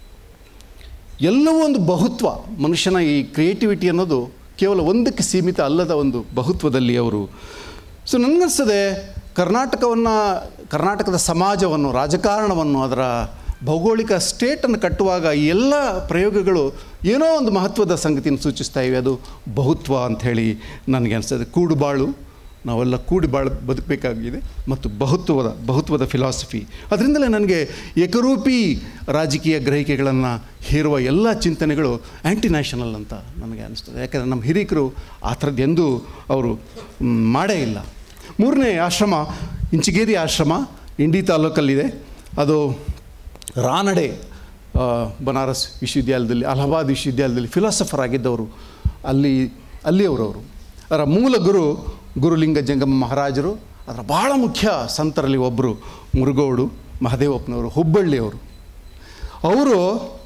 ಎಲ್ಲವೂ ಒಂದು ಬಹುತ್ವ ಮನುಷ್ಯನ ಈ ಕ್ರಿಯೇಟಿವಿಟಿ ಅನ್ನೋದು ಕೇವಲ ಒಂದಕ್ಕೆ ಸೀಮಿತ ಅಲ್ಲದ ಒಂದು ಬಹುತ್ವದಲ್ಲಿ ಅವರು ಸೊ ನನಗನ್ಸ್ತದೆ ಕರ್ನಾಟಕವನ್ನು ಕರ್ನಾಟಕದ ಸಮಾಜವನ್ನು ರಾಜಕಾರಣವನ್ನು ಅದರ ಭೌಗೋಳಿಕ ಸ್ಟೇಟನ್ನು ಕಟ್ಟುವಾಗ ಈ ಎಲ್ಲ ಪ್ರಯೋಗಗಳು ಏನೋ ಒಂದು ಮಹತ್ವದ ಸಂಗತಿಯನ್ನು ಸೂಚಿಸ್ತಾ ಇವೆ ಅದು ಬಹುತ್ವ ಅಂಥೇಳಿ ನನಗೆ ಅನಿಸ್ತದೆ ಕೂಡುಬಾಳು ನಾವೆಲ್ಲ ಕೂಡಿ ಬಾಳ ಬದುಕಬೇಕಾಗಿದೆ ಮತ್ತು ಬಹುತ್ವದ ಬಹುತ್ವದ ಫಿಲಾಸಫಿ ಅದರಿಂದಲೇ ನನಗೆ ಏಕರೂಪಿ ರಾಜಕೀಯ ಗ್ರಹಿಕೆಗಳನ್ನು ಹೇರುವ ಎಲ್ಲ ಚಿಂತನೆಗಳು ಆ್ಯಂಟಿ ನ್ಯಾಷನಲ್ ಅಂತ ನನಗೆ ಅನಿಸ್ತದೆ ಯಾಕಂದರೆ ನಮ್ಮ ಹಿರಿಕರು ಆ ಥರದ್ದು ಎಂದೂ ಅವರು ಮ್, ಮಾಡೇ ಇಲ್ಲ ಮೂರನೇ ಆಶ್ರಮ ಇಂಚಿಗೇರಿ ಆಶ್ರಮ ಇಂಡಿ ತಾಲೂಕಲ್ಲಿದೆ ಅದು ರಾನಡೆ ಆ, ಬನಾರಸ್ ವಿಶ್ವವಿದ್ಯಾಲಯದಲ್ಲಿ ಅಲಹಾಬಾದ್ ವಿಶ್ವವಿದ್ಯಾಲಯದಲ್ಲಿ ಫಿಲಾಸಫರ್ ಆಗಿದ್ದವರು ಅಲ್ಲಿ ಅಲ್ಲಿಯವರು ಅವರು ಅದರ ಮೂಲ ಗುರು ಗುರುಲಿಂಗ ಜಂಗಮ ಮಹಾರಾಜರು ಅದರ ಭಾಳ ಮುಖ್ಯ ಸಂತರಲ್ಲಿ ಒಬ್ಬರು ಮುರುಗೋಡು ಮಹದೇವಪ್ಪನವರು ಹುಬ್ಬಳ್ಳಿಯವರು ಅವರು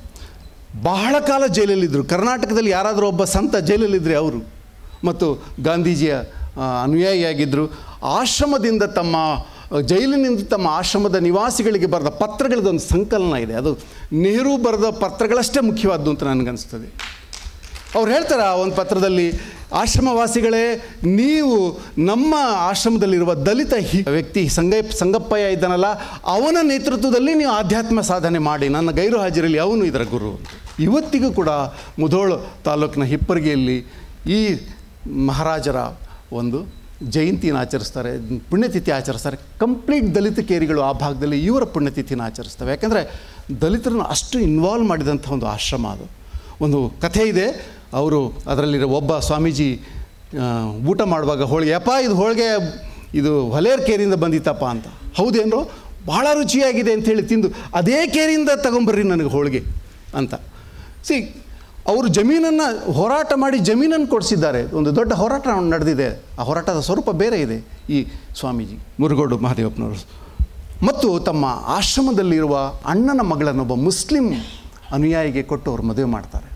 ಬಹಳ ಕಾಲ ಜೈಲಲ್ಲಿದ್ದರು ಕರ್ನಾಟಕದಲ್ಲಿ ಯಾರಾದರೂ ಒಬ್ಬ ಸಂತ ಜೈಲಲ್ಲಿದ್ದರೆ ಅವರು ಮತ್ತು ಗಾಂಧೀಜಿಯ ಆ, ಅನುಯಾಯಿಯಾಗಿದ್ದರು ಆಶ್ರಮದಿಂದ ತಮ್ಮ ಜೈಲಿನಿಂದ ತಮ್ಮ ಆಶ್ರಮದ ನಿವಾಸಿಗಳಿಗೆ ಬರೆದ ಪತ್ರಗಳದೊಂದು ಸಂಕಲನ ಇದೆ ಅದು ನೆಹರು ಬರೆದ ಪತ್ರಗಳಷ್ಟೇ ಮುಖ್ಯವಾದ್ದು ಅಂತ ನನಗನ್ನಿಸ್ತದೆ ಅವ್ರು ಹೇಳ್ತಾರೆ ಆ ಒಂದು ಪತ್ರದಲ್ಲಿ ಆಶ್ರಮವಾಸಿಗಳೇ ನೀವು ನಮ್ಮ ಆಶ್ರಮದಲ್ಲಿರುವ ದಲಿತ ಹಿ ವ್ಯಕ್ತಿ ಸಂಗ ಸಂಗಪ್ಪಯ್ಯ ಇದ್ದಾನಲ್ಲ ಅವನ ನೇತೃತ್ವದಲ್ಲಿ ನೀವು ಆಧ್ಯಾತ್ಮ ಸಾಧನೆ ಮಾಡಿ ನನ್ನ ಗೈರು ಹಾಜರಿಯಲ್ಲಿ ಅವನು ಇದರ ಗುರು ಅಂತ ಇವತ್ತಿಗೂ ಕೂಡ ಮುಧೋಳು ತಾಲೂಕಿನ ಹಿಪ್ಪರಿಗೆಯಲ್ಲಿ ಈ ಮಹಾರಾಜರ ಒಂದು ಜಯಂತಿನ ಆಚರಿಸ್ತಾರೆ ಪುಣ್ಯತಿಥಿ ಆಚರಿಸ್ತಾರೆ ಕಂಪ್ಲೀಟ್ ದಲಿತ ಕೇರಿಗಳು ಆ ಭಾಗದಲ್ಲಿ ಇವರ ಪುಣ್ಯತಿಥಿನ ಆಚರಿಸ್ತವೆ ಯಾಕೆಂದರೆ ದಲಿತರನ್ನು ಅಷ್ಟು ಇನ್ವಾಲ್ವ್ ಮಾಡಿದಂಥ ಒಂದು ಆಶ್ರಮ ಅದು ಒಂದು ಕಥೆ ಇದೆ ಅವರು ಅದರಲ್ಲಿರೋ ಒಬ್ಬ ಸ್ವಾಮೀಜಿ ಆ, ಊಟ ಮಾಡುವಾಗ ಹೋಳಿಗೆ ಯಪ್ಪ ಇದು ಹೋಳಿಗೆ ಇದು ಹೊಲೇರ್ ಕೇರಿಯಿಂದ ಬಂದಿತ್ತಪ್ಪ ಅಂತ ಹೌದೇನೋ ಭಾಳ ರುಚಿಯಾಗಿದೆ ಅಂಥೇಳಿ ತಿಂದು ಅದೇ ಕೇರಿಯಿಂದ ತಗೊಂಬರ್ರಿ ನನಗೆ ಹೋಳಿಗೆ ಅಂತ ಸಿ ಅವರು ಜಮೀನನ್ನು ಹೋರಾಟ ಮಾಡಿ ಜಮೀನನ್ನು ಕೊಡಿಸಿದ್ದಾರೆ ಒಂದು ದೊಡ್ಡ ಹೋರಾಟ ನಡೆದಿದೆ ಆ ಹೋರಾಟದ ಸ್ವರೂಪ ಬೇರೆ ಇದೆ ಈ ಸ್ವಾಮೀಜಿ ಮುರುಗೋಡು ಮಹಾದೇವಪ್ಪನವರು ಮತ್ತು ತಮ್ಮ ಆಶ್ರಮದಲ್ಲಿರುವ ಅಣ್ಣನ ಮಗಳನ್ನೊಬ್ಬ ಮುಸ್ಲಿಂ ಅನುಯಾಯಿಗೆ ಕೊಟ್ಟು ಅವರು ಮದುವೆ ಮಾಡ್ತಾರೆ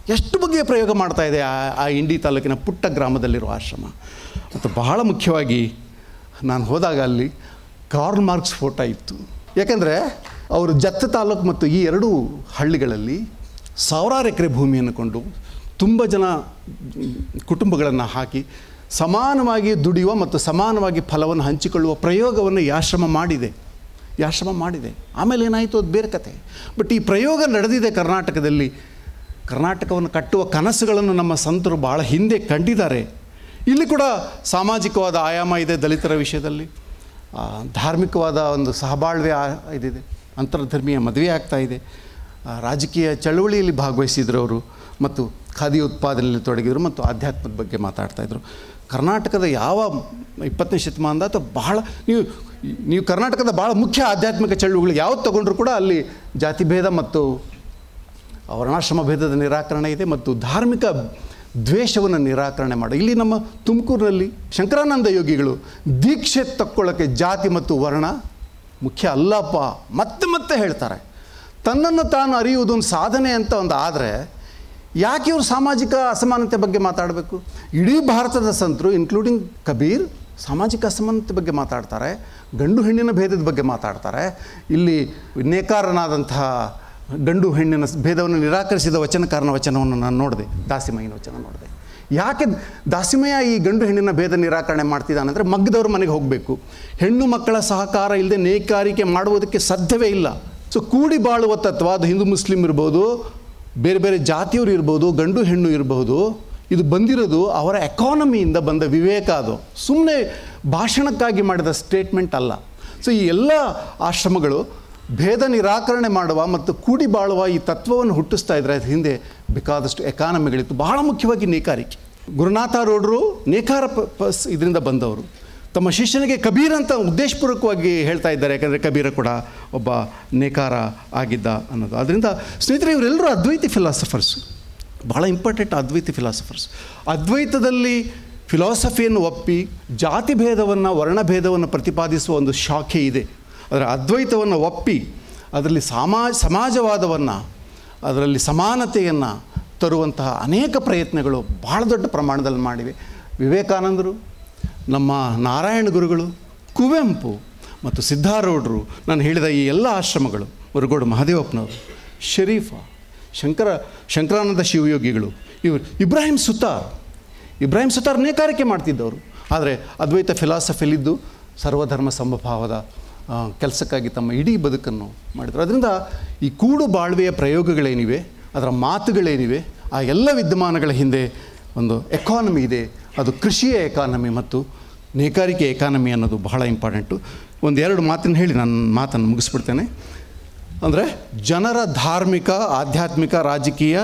ಎಷ್ಟು ಬಗೆಯ ಪ್ರಯೋಗ ಮಾಡ್ತಾ ಇದೆ ಆ ಆ ಇಂಡಿ ತಾಲೂಕಿನ ಪುಟ್ಟ ಗ್ರಾಮದಲ್ಲಿರುವ ಆಶ್ರಮ ಮತ್ತು ಬಹಳ ಮುಖ್ಯವಾಗಿ ನಾನು ಹೋದಾಗ ಅಲ್ಲಿ ಕಾರ್ಲ್ ಮಾರ್ಕ್ಸ್ ಫೋಟೋ ಇತ್ತು ಯಾಕೆಂದರೆ ಅವರು ಜತ್ತ ತಾಲೂಕು ಮತ್ತು ಈ ಎರಡೂ ಹಳ್ಳಿಗಳಲ್ಲಿ ಸಾವಿರಾರು ಎಕರೆ ಭೂಮಿಯನ್ನು ಕೊಂಡು ತುಂಬ ಜನ ಕುಟುಂಬಗಳನ್ನು ಹಾಕಿ ಸಮಾನವಾಗಿ ದುಡಿಯುವ ಮತ್ತು ಸಮಾನವಾಗಿ ಫಲವನ್ನು ಹಂಚಿಕೊಳ್ಳುವ ಪ್ರಯೋಗವನ್ನು ಈ ಆಶ್ರಮ ಮಾಡಿದೆ ಈ ಆಶ್ರಮ ಮಾಡಿದೆ ಆಮೇಲೆ ಏನಾಯಿತು ಅದು ಬೇರೆ ಕತೆ ಬಟ್ ಈ ಪ್ರಯೋಗ ನಡೆದಿದೆ ಕರ್ನಾಟಕದಲ್ಲಿ ಕರ್ನಾಟಕವನ್ನು ಕಟ್ಟುವ ಕನಸುಗಳನ್ನು ನಮ್ಮ ಸಂತರು ಭಾಳ ಹಿಂದೆ ಕಂಡಿದ್ದಾರೆ ಇಲ್ಲಿ ಕೂಡ ಸಾಮಾಜಿಕವಾದ ಆಯಾಮ ಇದೆ ದಲಿತರ ವಿಷಯದಲ್ಲಿ ಆ, ಧಾರ್ಮಿಕವಾದ ಒಂದು ಸಹಬಾಳ್ವೆ ಆ- ಇದಿದೆ ಅಂತರ್ಧರ್ಮೀಯ ಮದುವೆ ಆಗ್ತಾ ಇದೆ ಆ, ರಾಜಕೀಯ ಚಳವಳಿಯಲ್ಲಿ ಭಾಗವಹಿಸಿದ್ರು ಅವರು ಮತ್ತು ಖಾದಿ ಉತ್ಪಾದನೆಯಲ್ಲಿ ತೊಡಗಿದರು ಮತ್ತು ಆಧ್ಯಾತ್ಮದ ಬಗ್ಗೆ ಮಾತಾಡ್ತಾಯಿದ್ರು ಕರ್ನಾಟಕದ ಯಾವ ಇಪ್ಪತ್ತನೇ ಶತಮಾನದ ಅಥವಾ ಬಹಳ ನೀವು ನೀವು ಕರ್ನಾಟಕದ ಭಾಳ ಮುಖ್ಯ ಆಧ್ಯಾತ್ಮಿಕ ಚಳುವಳಿಗಳು ಯಾವ್ದು ತಗೊಂಡ್ರು ಕೂಡ ಅಲ್ಲಿ ಜಾತಿಭೇದ ಮತ್ತು ವರ್ಣಾಶ್ರಮ ಭೇದದ ನಿರಾಕರಣೆ ಇದೆ ಮತ್ತು ಧಾರ್ಮಿಕ ದ್ವೇಷವನ್ನು ನಿರಾಕರಣೆ ಮಾಡಿ ಇಲ್ಲಿ ನಮ್ಮ ತುಮಕೂರಿನಲ್ಲಿ ಶಂಕರಾನಂದ ಯೋಗಿಗಳು ದೀಕ್ಷೆ ತಕ್ಕೊಳ್ಳೋಕ್ಕೆ ಜಾತಿ ಮತ್ತು ವರ್ಣ ಮುಖ್ಯ ಅಲ್ಲಪ್ಪ ಮತ್ತೆ ಮತ್ತೆ ಹೇಳ್ತಾರೆ ತನ್ನನ್ನು ತಾನು ಅರಿಯುವುದು ಒಂದು ಸಾಧನೆ ಅಂತ ಒಂದು ಆದರೆ ಯಾಕೆ ಇವರು ಸಾಮಾಜಿಕ ಅಸಮಾನತೆ ಬಗ್ಗೆ ಮಾತಾಡಬೇಕು ಇಡೀ ಭಾರತದ ಸಂತರು ಇನ್ಕ್ಲೂಡಿಂಗ್ ಕಬೀರ್ ಸಾಮಾಜಿಕ ಅಸಮಾನತೆ ಬಗ್ಗೆ ಮಾತಾಡ್ತಾರೆ ಗಂಡು ಹೆಣ್ಣಿನ ಭೇದದ ಬಗ್ಗೆ ಮಾತಾಡ್ತಾರೆ ಇಲ್ಲಿ ನೇಕಾರನಾದಂತಹ ಗಂಡು ಹೆಣ್ಣಿನ ಸ್- ಭೇದವನ್ನು ನಿರಾಕರಿಸಿದ ವಚನಕಾರನ ವಚನವನ್ನು ನಾನು ನೋಡಿದೆ ದಾಸಿಮಯ್ಯನ ವಚನ ನೋಡಿದೆ ಯಾಕೆ ದಾಸಿಮಯ್ಯ ಈ ಗಂಡು ಹೆಣ್ಣಿನ ಭೇದ ನಿರಾಕರಣೆ ಮಾಡ್ತಿದ್ದಾನೆ ಅಂದರೆ ಮಗ್ಗದವ್ರ ಮನೆಗೆ ಹೋಗಬೇಕು ಹೆಣ್ಣು ಮಕ್ಕಳ ಸಹಕಾರ ಇಲ್ಲದೆ ನೇಕಾರಿಕೆ ಮಾಡುವುದಕ್ಕೆ ಸಾಧ್ಯವೇ ಇಲ್ಲ ಸೊ ಕೂಡಿ ಬಾಳುವ ತತ್ವ ಅದು ಹಿಂದೂ ಮುಸ್ಲಿಂ ಇರ್ಬೋದು ಬೇರೆ ಬೇರೆ ಜಾತಿಯವರು ಇರ್ಬೋದು ಗಂಡು ಹೆಣ್ಣು ಇರಬಹುದು ಇದು ಬಂದಿರೋದು ಅವರ ಎಕಾನಮಿಯಿಂದ ಬಂದ ವಿವೇಕ ಅದು ಸುಮ್ಮನೆ ಭಾಷಣಕ್ಕಾಗಿ ಮಾಡಿದ ಸ್ಟೇಟ್ಮೆಂಟ್ ಅಲ್ಲ ಸೊ ಈ ಎಲ್ಲ ಆಶ್ರಮಗಳು ಭೇದ ನಿರಾಕರಣೆ ಮಾಡುವ ಮತ್ತು ಕೂಡಿ ಬಾಳುವ ಈ ತತ್ವವನ್ನು ಹುಟ್ಟಿಸ್ತಾ ಇದ್ರೆ ಅದ್ರ ಹಿಂದೆ ಬೇಕಾದಷ್ಟು ಎಕಾನಮಿಗಳಿತ್ತು ಬಹಳ ಮುಖ್ಯವಾಗಿ ನೇಕಾರಿಕೆ ಗುರುನಾಥಾರೂಢರು ನೇಕಾರ ಪ- ಪಸ್ ಇದರಿಂದ ಬಂದವರು ತಮ್ಮ ಶಿಷ್ಯನಿಗೆ ಕಬೀರ್ ಅಂತ ಉದ್ದೇಶಪೂರ್ವಕವಾಗಿ ಹೇಳ್ತಾ ಇದ್ದಾರೆ ಯಾಕಂದರೆ ಕಬೀರ ಕೂಡ ಒಬ್ಬ ನೇಕಾರ ಆಗಿದ್ದ ಅನ್ನೋದು ಅದರಿಂದ ಸ್ನೇಹಿತರೆ ಇವರೆಲ್ಲರೂ ಅದ್ವೈತಿ ಫಿಲಾಸಫರ್ಸು ಭಾಳ ಇಂಪಾರ್ಟೆಂಟ್ ಅದ್ವೈತಿ ಫಿಲಾಸಫರ್ಸ್ ಅದ್ವೈತದಲ್ಲಿ ಫಿಲಾಸಫಿಯನ್ನು ಒಪ್ಪಿ ಜಾತಿ ಭೇದವನ್ನು ವರ್ಣಭೇದವನ್ನು ಪ್ರತಿಪಾದಿಸುವ ಒಂದು ಶಾಖೆ ಇದೆ ಅದರ ಅದ್ವೈತವನ್ನು ಒಪ್ಪಿ ಅದರಲ್ಲಿ ಸಮಾಜ ಸಮಾಜವಾದವನ್ನು ಅದರಲ್ಲಿ ಸಮಾನತೆಯನ್ನು ತರುವಂತಹ ಅನೇಕ ಪ್ರಯತ್ನಗಳು ಬಹಳ ದೊಡ್ಡ ಪ್ರಮಾಣದಲ್ಲಿ ಮಾಡಿವೆ ವಿವೇಕಾನಂದರು ನಮ್ಮ ನಾರಾಯಣ ಗುರುಗಳು ಕುವೆಂಪು ಮತ್ತು ಸಿದ್ಧಾರೂಢರು ನಾನು ಹೇಳಿದ ಈ ಎಲ್ಲ ಆಶ್ರಮಗಳು ಮುರುಗೋಡು ಮಹದೇವಪ್ಪನವರು ಶರೀಫ ಶಂಕರ ಶಂಕರಾನಂದ ಶಿವಯೋಗಿಗಳು ಇವರು ಇಬ್ರಾಹಿಂ ಸುತಾರ್ ಇಬ್ರಾಹಿಂ ಸುತಾರ್ ನೇಕಾರಿಕೆ ಮಾಡ್ತಿದ್ದವರು ಆದರೆ ಅದ್ವೈತ ಫಿಲಾಸಫಿಯಲ್ಲಿದ್ದು ಸರ್ವಧರ್ಮ ಸಮಭಾವದ ಆ, ಕೆಲಸಕ್ಕಾಗಿ ತಮ್ಮ ಇಡೀ ಬದುಕನ್ನು ಮಾಡಿದರು ಅದರಿಂದ ಈ ಕೂಡು ಬಾಳ್ವೆಯ ಪ್ರಯೋಗಗಳೇನಿವೆ ಅದರ ಮಾತುಗಳೇನಿವೆ ಆ ಎಲ್ಲ ವಿದ್ಯಮಾನಗಳ ಹಿಂದೆ ಒಂದು ಎಕಾನಮಿ ಇದೆ ಅದು ಕೃಷಿಯ ಎಕಾನಮಿ ಮತ್ತು ನೇಕಾರಿಕೆ ಎಕಾನಮಿ ಅನ್ನೋದು ಬಹಳ ಇಂಪಾರ್ಟೆಂಟು ಒಂದೆರಡು ಮಾತನ್ನು ಹೇಳಿ ನಾನು ಮಾತನ್ನು ಮುಗಿಸ್ಬಿಡ್ತೇನೆ ಅಂದರೆ ಜನರ ಧಾರ್ಮಿಕ ಆಧ್ಯಾತ್ಮಿಕ ರಾಜಕೀಯ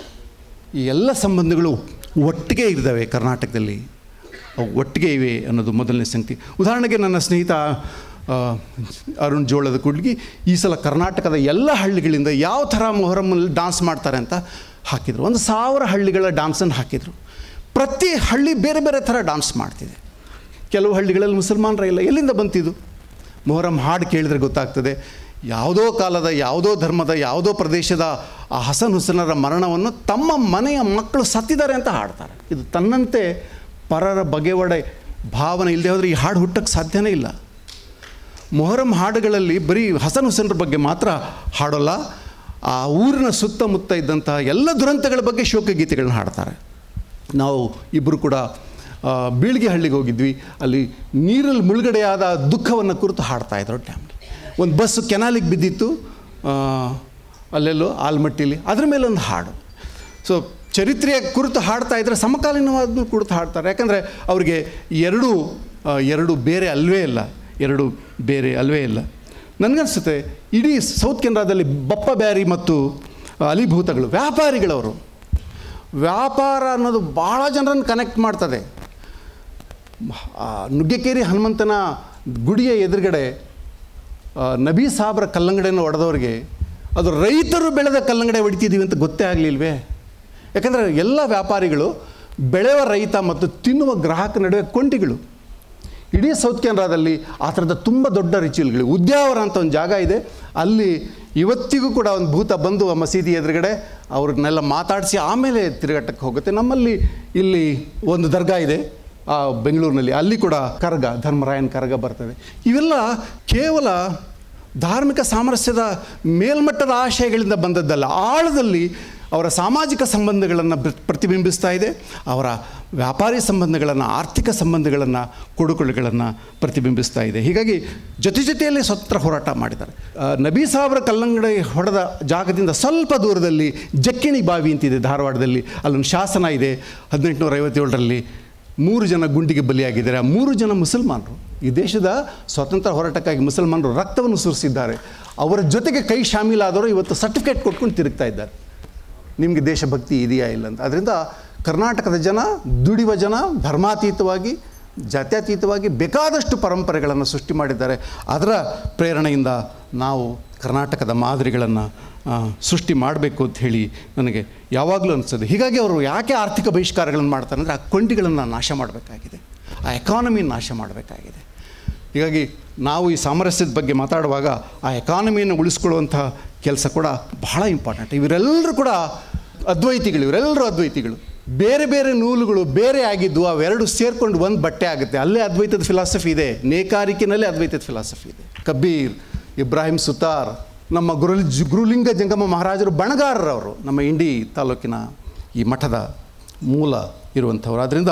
ಈ ಎಲ್ಲ ಸಂಬಂಧಗಳು ಒಟ್ಟಿಗೆ ಇದ್ದಾವೆ ಕರ್ನಾಟಕದಲ್ಲಿ ಅವು ಒಟ್ಟಿಗೆ ಇವೆ ಅನ್ನೋದು ಮೊದಲನೇ ಸಂಗತಿ ಉದಾಹರಣೆಗೆ ನನ್ನ ಸ್ನೇಹಿತ ಆ, ಅರುಣ್ ಜೋಳದ ಕುಡ್ಗಿ ಈ ಸಲ ಕರ್ನಾಟಕದ ಎಲ್ಲ ಹಳ್ಳಿಗಳಿಂದ ಯಾವ ಥರ ಮೊಹರಮ್ಮಲ್ಲಿ ಡಾನ್ಸ್ ಮಾಡ್ತಾರೆ ಅಂತ ಹಾಕಿದರು ಒಂದು ಸಾವಿರ ಹಳ್ಳಿಗಳ ಡಾನ್ಸನ್ನು ಹಾಕಿದರು ಪ್ರತಿ ಹಳ್ಳಿ ಬೇರೆ ಬೇರೆ ಥರ ಡಾನ್ಸ್ ಮಾಡ್ತಿದೆ ಕೆಲವು ಹಳ್ಳಿಗಳಲ್ಲಿ ಮುಸಲ್ಮಾನರ ಇಲ್ಲ ಎಲ್ಲಿಂದ ಬಂತಿದ್ದು ಮೊಹರಂ ಹಾಡು ಕೇಳಿದ್ರೆ ಗೊತ್ತಾಗ್ತದೆ ಯಾವುದೋ ಕಾಲದ ಯಾವುದೋ ಧರ್ಮದ ಯಾವುದೋ ಪ್ರದೇಶದ ಆ ಹಸನ್ ಹುಸನರ ಮರಣವನ್ನು ತಮ್ಮ ಮನೆಯ ಮಕ್ಕಳು ಸತ್ತಿದ್ದಾರೆ ಅಂತ ಹಾಡ್ತಾರೆ ಇದು ತನ್ನಂತೆ ಪರರ ಬಗೆವಡೆ ಭಾವನೆ ಇಲ್ಲದೆ ಹೋದರೆ ಈ ಹಾಡು ಹುಟ್ಟಕ್ಕೆ ಸಾಧ್ಯನೇ ಇಲ್ಲ ಮೊಹರಂ ಹಾಡುಗಳಲ್ಲಿ ಬರೀ ಹಸನ್ ಹುಸೇನ್ರ ಬಗ್ಗೆ ಮಾತ್ರ ಹಾಡೋಲ್ಲ ಆ ಊರಿನ ಸುತ್ತಮುತ್ತ ಇದ್ದಂತಹ ಎಲ್ಲ ದುರಂತಗಳ ಬಗ್ಗೆ ಶೋಕಗೀತೆಗಳನ್ನ ಹಾಡ್ತಾರೆ ನಾವು ಇಬ್ಬರು ಕೂಡ ಆ, ಬೀಳ್ಗೆ ಹಳ್ಳಿಗೆ ಹೋಗಿದ್ವಿ ಅಲ್ಲಿ ನೀರಲ್ಲಿ ಮುಳುಗಡೆಯಾದ ದುಃಖವನ್ನು ಕುರಿತು ಹಾಡ್ತಾ ಇದ್ರು ಡ್ಯಾಮ್ಲಿ ಒಂದು ಬಸ್ಸು ಕೆನಾಲಿಗೆ ಬಿದ್ದಿತ್ತು ಆ, ಅಲ್ಲೆಲ್ಲೋ ಆಲ್ಮಟ್ಟಿಲಿ ಅದ್ರ ಮೇಲೆ ಒಂದು ಹಾಡು ಸೊ ಚರಿತ್ರೆಯ ಕುರಿತು ಹಾಡ್ತಾ ಇದ್ದರೆ ಸಮಕಾಲೀನವಾದನ್ನು ಕುರಿತು ಹಾಡ್ತಾರೆ ಯಾಕಂದರೆ ಅವರಿಗೆ ಎರಡು ಆ, ಎರಡು ಬೇರೆ ಅಲ್ವೇ ಇಲ್ಲ ಎರಡು ಬೇರೆ ಅಲ್ವೇ ಇಲ್ಲ ನನಗನ್ಸುತ್ತೆ ಇಡೀ ಸೌತ್ ಕೆನರಾದಲ್ಲಿ ಬಪ್ಪ ಬ್ಯಾರಿ ಮತ್ತು ಅಲಿಭೂತಗಳು ವ್ಯಾಪಾರಿಗಳವರು ವ್ಯಾಪಾರ ಅನ್ನೋದು ಭಾಳ ಜನರನ್ನು ಕನೆಕ್ಟ್ ಮಾಡ್ತದೆ ಆ ನುಗ್ಗೆಕೇರಿ ಹನುಮಂತನ ಗುಡಿಯ ಎದುರುಗಡೆ ಆ, ನಬಿ ಸಾಬ್ರ ಕಲ್ಲಂಗಡಿಯನ್ನು ಹೊಡೆದವ್ರಿಗೆ ಅದು ರೈತರು ಬೆಳೆದ ಕಲ್ಲಂಗಡಿ ಹೊಡಿತಿದ್ದೀವಿ ಅಂತ ಗೊತ್ತೇ ಆಗಲಿಲ್ವೇ ಯಾಕಂದರೆ ಎಲ್ಲ ವ್ಯಾಪಾರಿಗಳು ಬೆಳೆಯುವ ರೈತ ಮತ್ತು ತಿನ್ನುವ ಗ್ರಾಹಕ ನಡುವೆ ಕೊಂಡಿಗಳು ಇಡೀ ಸೌತ್ ಕೆನರಾದಲ್ಲಿ ಆ ಥರದ ತುಂಬ ದೊಡ್ಡ ರಿಚುವಲ್ಗಳು ಉದ್ಯಾವರ ಅಂತ ಒಂದು ಜಾಗ ಇದೆ ಅಲ್ಲಿ ಇವತ್ತಿಗೂ ಕೂಡ ಒಂದು ಭೂತ ಬಂದು ಆ ಮಸೀದಿ ಎದುರುಗಡೆ ಅವ್ರನ್ನೆಲ್ಲ ಮಾತಾಡಿಸಿ ಆಮೇಲೆ ತಿರುಗಾಟಕ್ಕೆ ಹೋಗುತ್ತೆ ನಮ್ಮಲ್ಲಿ ಇಲ್ಲಿ ಒಂದು ದರ್ಗಾ ಇದೆ ಆ ಬೆಂಗಳೂರಿನಲ್ಲಿ ಅಲ್ಲಿ ಕೂಡ ಕರಗ ಧರ್ಮರಾಯನ್ ಕರಗ ಬರ್ತದೆ ಇವೆಲ್ಲ ಕೇವಲ ಧಾರ್ಮಿಕ ಸಾಮರಸ್ಯದ ಮೇಲ್ಮಟ್ಟದ ಆಶಯಗಳಿಂದ ಬಂದದ್ದಲ್ಲ ಆಳದಲ್ಲಿ ಅವರ ಸಾಮಾಜಿಕ ಸಂಬಂಧಗಳನ್ನು ಪ್ರ- ಪ್ರತಿಬಿಂಬಿಸ್ತಾ ಇದೆ ಅವರ ವ್ಯಾಪಾರಿ ಸಂಬಂಧಗಳನ್ನು ಆರ್ಥಿಕ ಸಂಬಂಧಗಳನ್ನು ಕೊಡುಕೊಳ್ಳುಗಳನ್ನು ಪ್ರತಿಬಿಂಬಿಸ್ತಾ ಇದೆ ಹೀಗಾಗಿ ಜೊತೆ ಜೊತೆಯಲ್ಲಿ ಸ್ವತಂತ್ರ ಹೋರಾಟ ಮಾಡಿದ್ದಾರೆ ಆ, ನಬಿ ಸಾಹೇಬ್ರ ಕಲ್ಲಂಗಡಿ ಹೊಡೆದ ಜಾಗದಿಂದ ಸ್ವಲ್ಪ ದೂರದಲ್ಲಿ ಜಕ್ಕಿಣಿ ಬಾವಿ ಅಂತಿದೆ ಧಾರವಾಡದಲ್ಲಿ ಅಲ್ಲೊಂದು ಶಾಸನ ಇದೆ ಹದಿನೆಂಟುನೂರ ಐವತ್ತೇಳರಲ್ಲಿ ಮೂರು ಜನ ಗುಂಡಿಗೆ ಬಲಿಯಾಗಿದ್ದಾರೆ ಆ ಮೂರು ಜನ ಮುಸಲ್ಮಾನರು ಈ ದೇಶದ ಸ್ವಾತಂತ್ರ್ಯ ಹೋರಾಟಕ್ಕಾಗಿ ಮುಸಲ್ಮಾನರು ರಕ್ತವನ್ನು ಸುರಿಸಿದ್ದಾರೆ ಅವರ ಜೊತೆಗೆ ಕೈ ಶಾಮೀಲಾದವರು ಇವತ್ತು ಸರ್ಟಿಫಿಕೇಟ್ ಕೊಟ್ಕೊಂಡು ತಿರುಗ್ತಾ ಇದ್ದಾರೆ ನಿಮಗೆ ದೇಶಭಕ್ತಿ ಇದೆಯಾ ಇಲ್ಲ ಅಂತ ಅದರಿಂದ ಕರ್ನಾಟಕದ ಜನ ದುಡಿಯುವ ಜನ ಧರ್ಮಾತೀತವಾಗಿ ಜಾತ್ಯತೀತವಾಗಿ ಬೇಕಾದಷ್ಟು ಪರಂಪರೆಗಳನ್ನು ಸೃಷ್ಟಿ ಮಾಡಿದ್ದಾರೆ ಅದರ ಪ್ರೇರಣೆಯಿಂದ ನಾವು ಕರ್ನಾಟಕದ ಮಾದರಿಗಳನ್ನು ಆ, ಸೃಷ್ಟಿ ಮಾಡಬೇಕು ಅಂತ ಹೇಳಿ ನನಗೆ ಯಾವಾಗಲೂ ಅನಿಸ್ತದೆ ಹೀಗಾಗಿ ಅವರು ಯಾಕೆ ಆರ್ಥಿಕ ಬಹಿಷ್ಕಾರಗಳನ್ನು ಮಾಡ್ತಾರೆ ಅಂದರೆ ಆ ಕೊಂಡಿಗಳನ್ನು ನಾಶ ಮಾಡಬೇಕಾಗಿದೆ ಆ ಎಕಾನಮಿ ನಾಶ ಮಾಡಬೇಕಾಗಿದೆ ಹೀಗಾಗಿ ನಾವು ಈ ಸಾಮರಸ್ಯದ ಬಗ್ಗೆ ಮಾತಾಡುವಾಗ ಆ ಎಕಾನಮಿಯನ್ನು ಉಳಿಸ್ಕೊಳ್ಳುವಂಥ ಕೆಲಸ ಕೂಡ ಬಹಳ ಇಂಪಾರ್ಟೆಂಟ್ ಇವರೆಲ್ಲರೂ ಕೂಡ ಅದ್ವೈತಿಗಳು ಇವರೆಲ್ಲರೂ ಅದ್ವೈತಿಗಳು ಬೇರೆ ಬೇರೆ ನೂಲುಗಳು ಬೇರೆ ಆಗಿದ್ದು ಅವೆರಡು ಸೇರಿಕೊಂಡು ಒಂದು ಬಟ್ಟೆ ಆಗುತ್ತೆ ಅಲ್ಲೇ ಅದ್ವೈತದ ಫಿಲಾಸಫಿ ಇದೆ ನೇಕಾರಿಕೆನಲ್ಲೇ ಅದ್ವೈತದ ಫಿಲಾಸಫಿ ಇದೆ ಕಬೀರ್ ಇಬ್ರಾಹಿಂ ಸುತಾರ್ ನಮ್ಮ ಗುರು ಗುರುಲಿಂಗ ಜಂಗಮ ಮಹಾರಾಜರು ಬಣಗಾರರವರು ನಮ್ಮ ಇಂಡಿ ತಾಲೂಕಿನ ಈ ಮಠದ ಮೂಲ ಇರುವಂಥವ್ರು ಆದ್ದರಿಂದ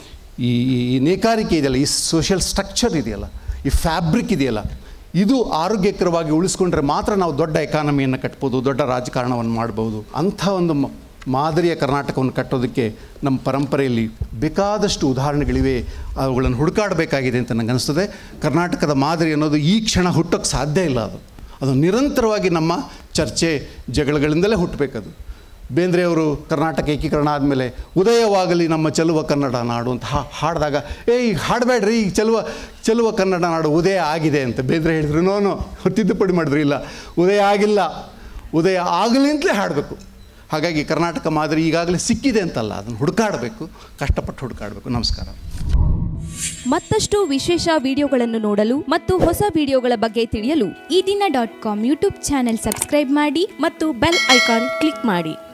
ಈ ಈ ನೇಕಾರಿಕೆ ಇದೆಯಲ್ಲ ಈ ಸೋಷಿಯಲ್ ಸ್ಟ್ರಕ್ಚರ್ ಇದೆಯಲ್ಲ ಈ ಫ್ಯಾಬ್ರಿಕ್ ಇದೆಯಲ್ಲ ಇದು ಆರೋಗ್ಯಕರವಾಗಿ ಉಳಿಸ್ಕೊಂಡ್ರೆ ಮಾತ್ರ ನಾವು ದೊಡ್ಡ ಎಕಾನಮಿಯನ್ನು ಕಟ್ಬೋದು ದೊಡ್ಡ ರಾಜಕಾರಣವನ್ನು ಮಾಡ್ಬೋದು ಅಂಥ ಒಂದು ಮ- ಮಾದರಿಯ ಕರ್ನಾಟಕವನ್ನು ಕಟ್ಟೋದಕ್ಕೆ ನಮ್ಮ ಪರಂಪರೆಯಲ್ಲಿ ಬೇಕಾದಷ್ಟು ಉದಾಹರಣೆಗಳಿವೆ ಅವುಗಳನ್ನು ಹುಡುಕಾಡಬೇಕಾಗಿದೆ ಅಂತ ನನಗೆ ಅನಿಸ್ತದೆ ಕರ್ನಾಟಕದ ಮಾದರಿ ಅನ್ನೋದು ಈ ಕ್ಷಣ ಹುಟ್ಟೋಕ್ಕೆ ಸಾಧ್ಯ ಇಲ್ಲ ಅದು ಅದು ನಿರಂತರವಾಗಿ ನಮ್ಮ ಚರ್ಚೆ ಜಗಳಗಳಿಂದಲೇ ಹುಟ್ಟಬೇಕದು ಬೇಂದ್ರೆಯವರು ಕರ್ನಾಟಕ ಏಕೀಕರಣ ಆದಮೇಲೆ ಉದಯವಾಗಲಿ ನಮ್ಮ ಚೆಲುವ ಕನ್ನಡ ನಾಡು ಅಂತ ಹಾ ಹಾಡಿದಾಗ ಏ ಈಗ ಹಾಡಬೇಡ್ರಿ ಈಗ ಚೆಲುವ ಚೆಲುವ ಕನ್ನಡ ನಾಡು ಉದಯ ಆಗಿದೆ ಅಂತ ಬೇಂದ್ರೆ ಹೇಳಿದ್ರು ನೋನು ತಿದ್ದುಪಡಿ ಮಾಡಿದ್ರು ಇಲ್ಲ ಉದಯ ಆಗಿಲ್ಲ ಉದಯ ಆಗಲಿ ಅಂತಲೇ ಹಾಡಬೇಕು ಹಾಗಾಗಿ ಕರ್ನಾಟಕ ಮಾದರಿ ಈಗಾಗಲೇ ಸಿಕ್ಕಿದೆ ಅಂತಲ್ಲ ಅದನ್ನು ಹುಡುಕಾಡಬೇಕು ಕಷ್ಟಪಟ್ಟು ಹುಡುಕಾಡಬೇಕು ನಮಸ್ಕಾರ ಮತ್ತಷ್ಟು ವಿಶೇಷ ವಿಡಿಯೋಗಳನ್ನು ನೋಡಲು ಮತ್ತು ಹೊಸ ವಿಡಿಯೋಗಳ ಬಗ್ಗೆ ತಿಳಿಯಲು Ee Dina dot com YouTube channel subscribe ಮಾಡಿ ಮತ್ತು ಬೆಲ್ ಐಕಾನ್ ಕ್ಲಿಕ್ ಮಾಡಿ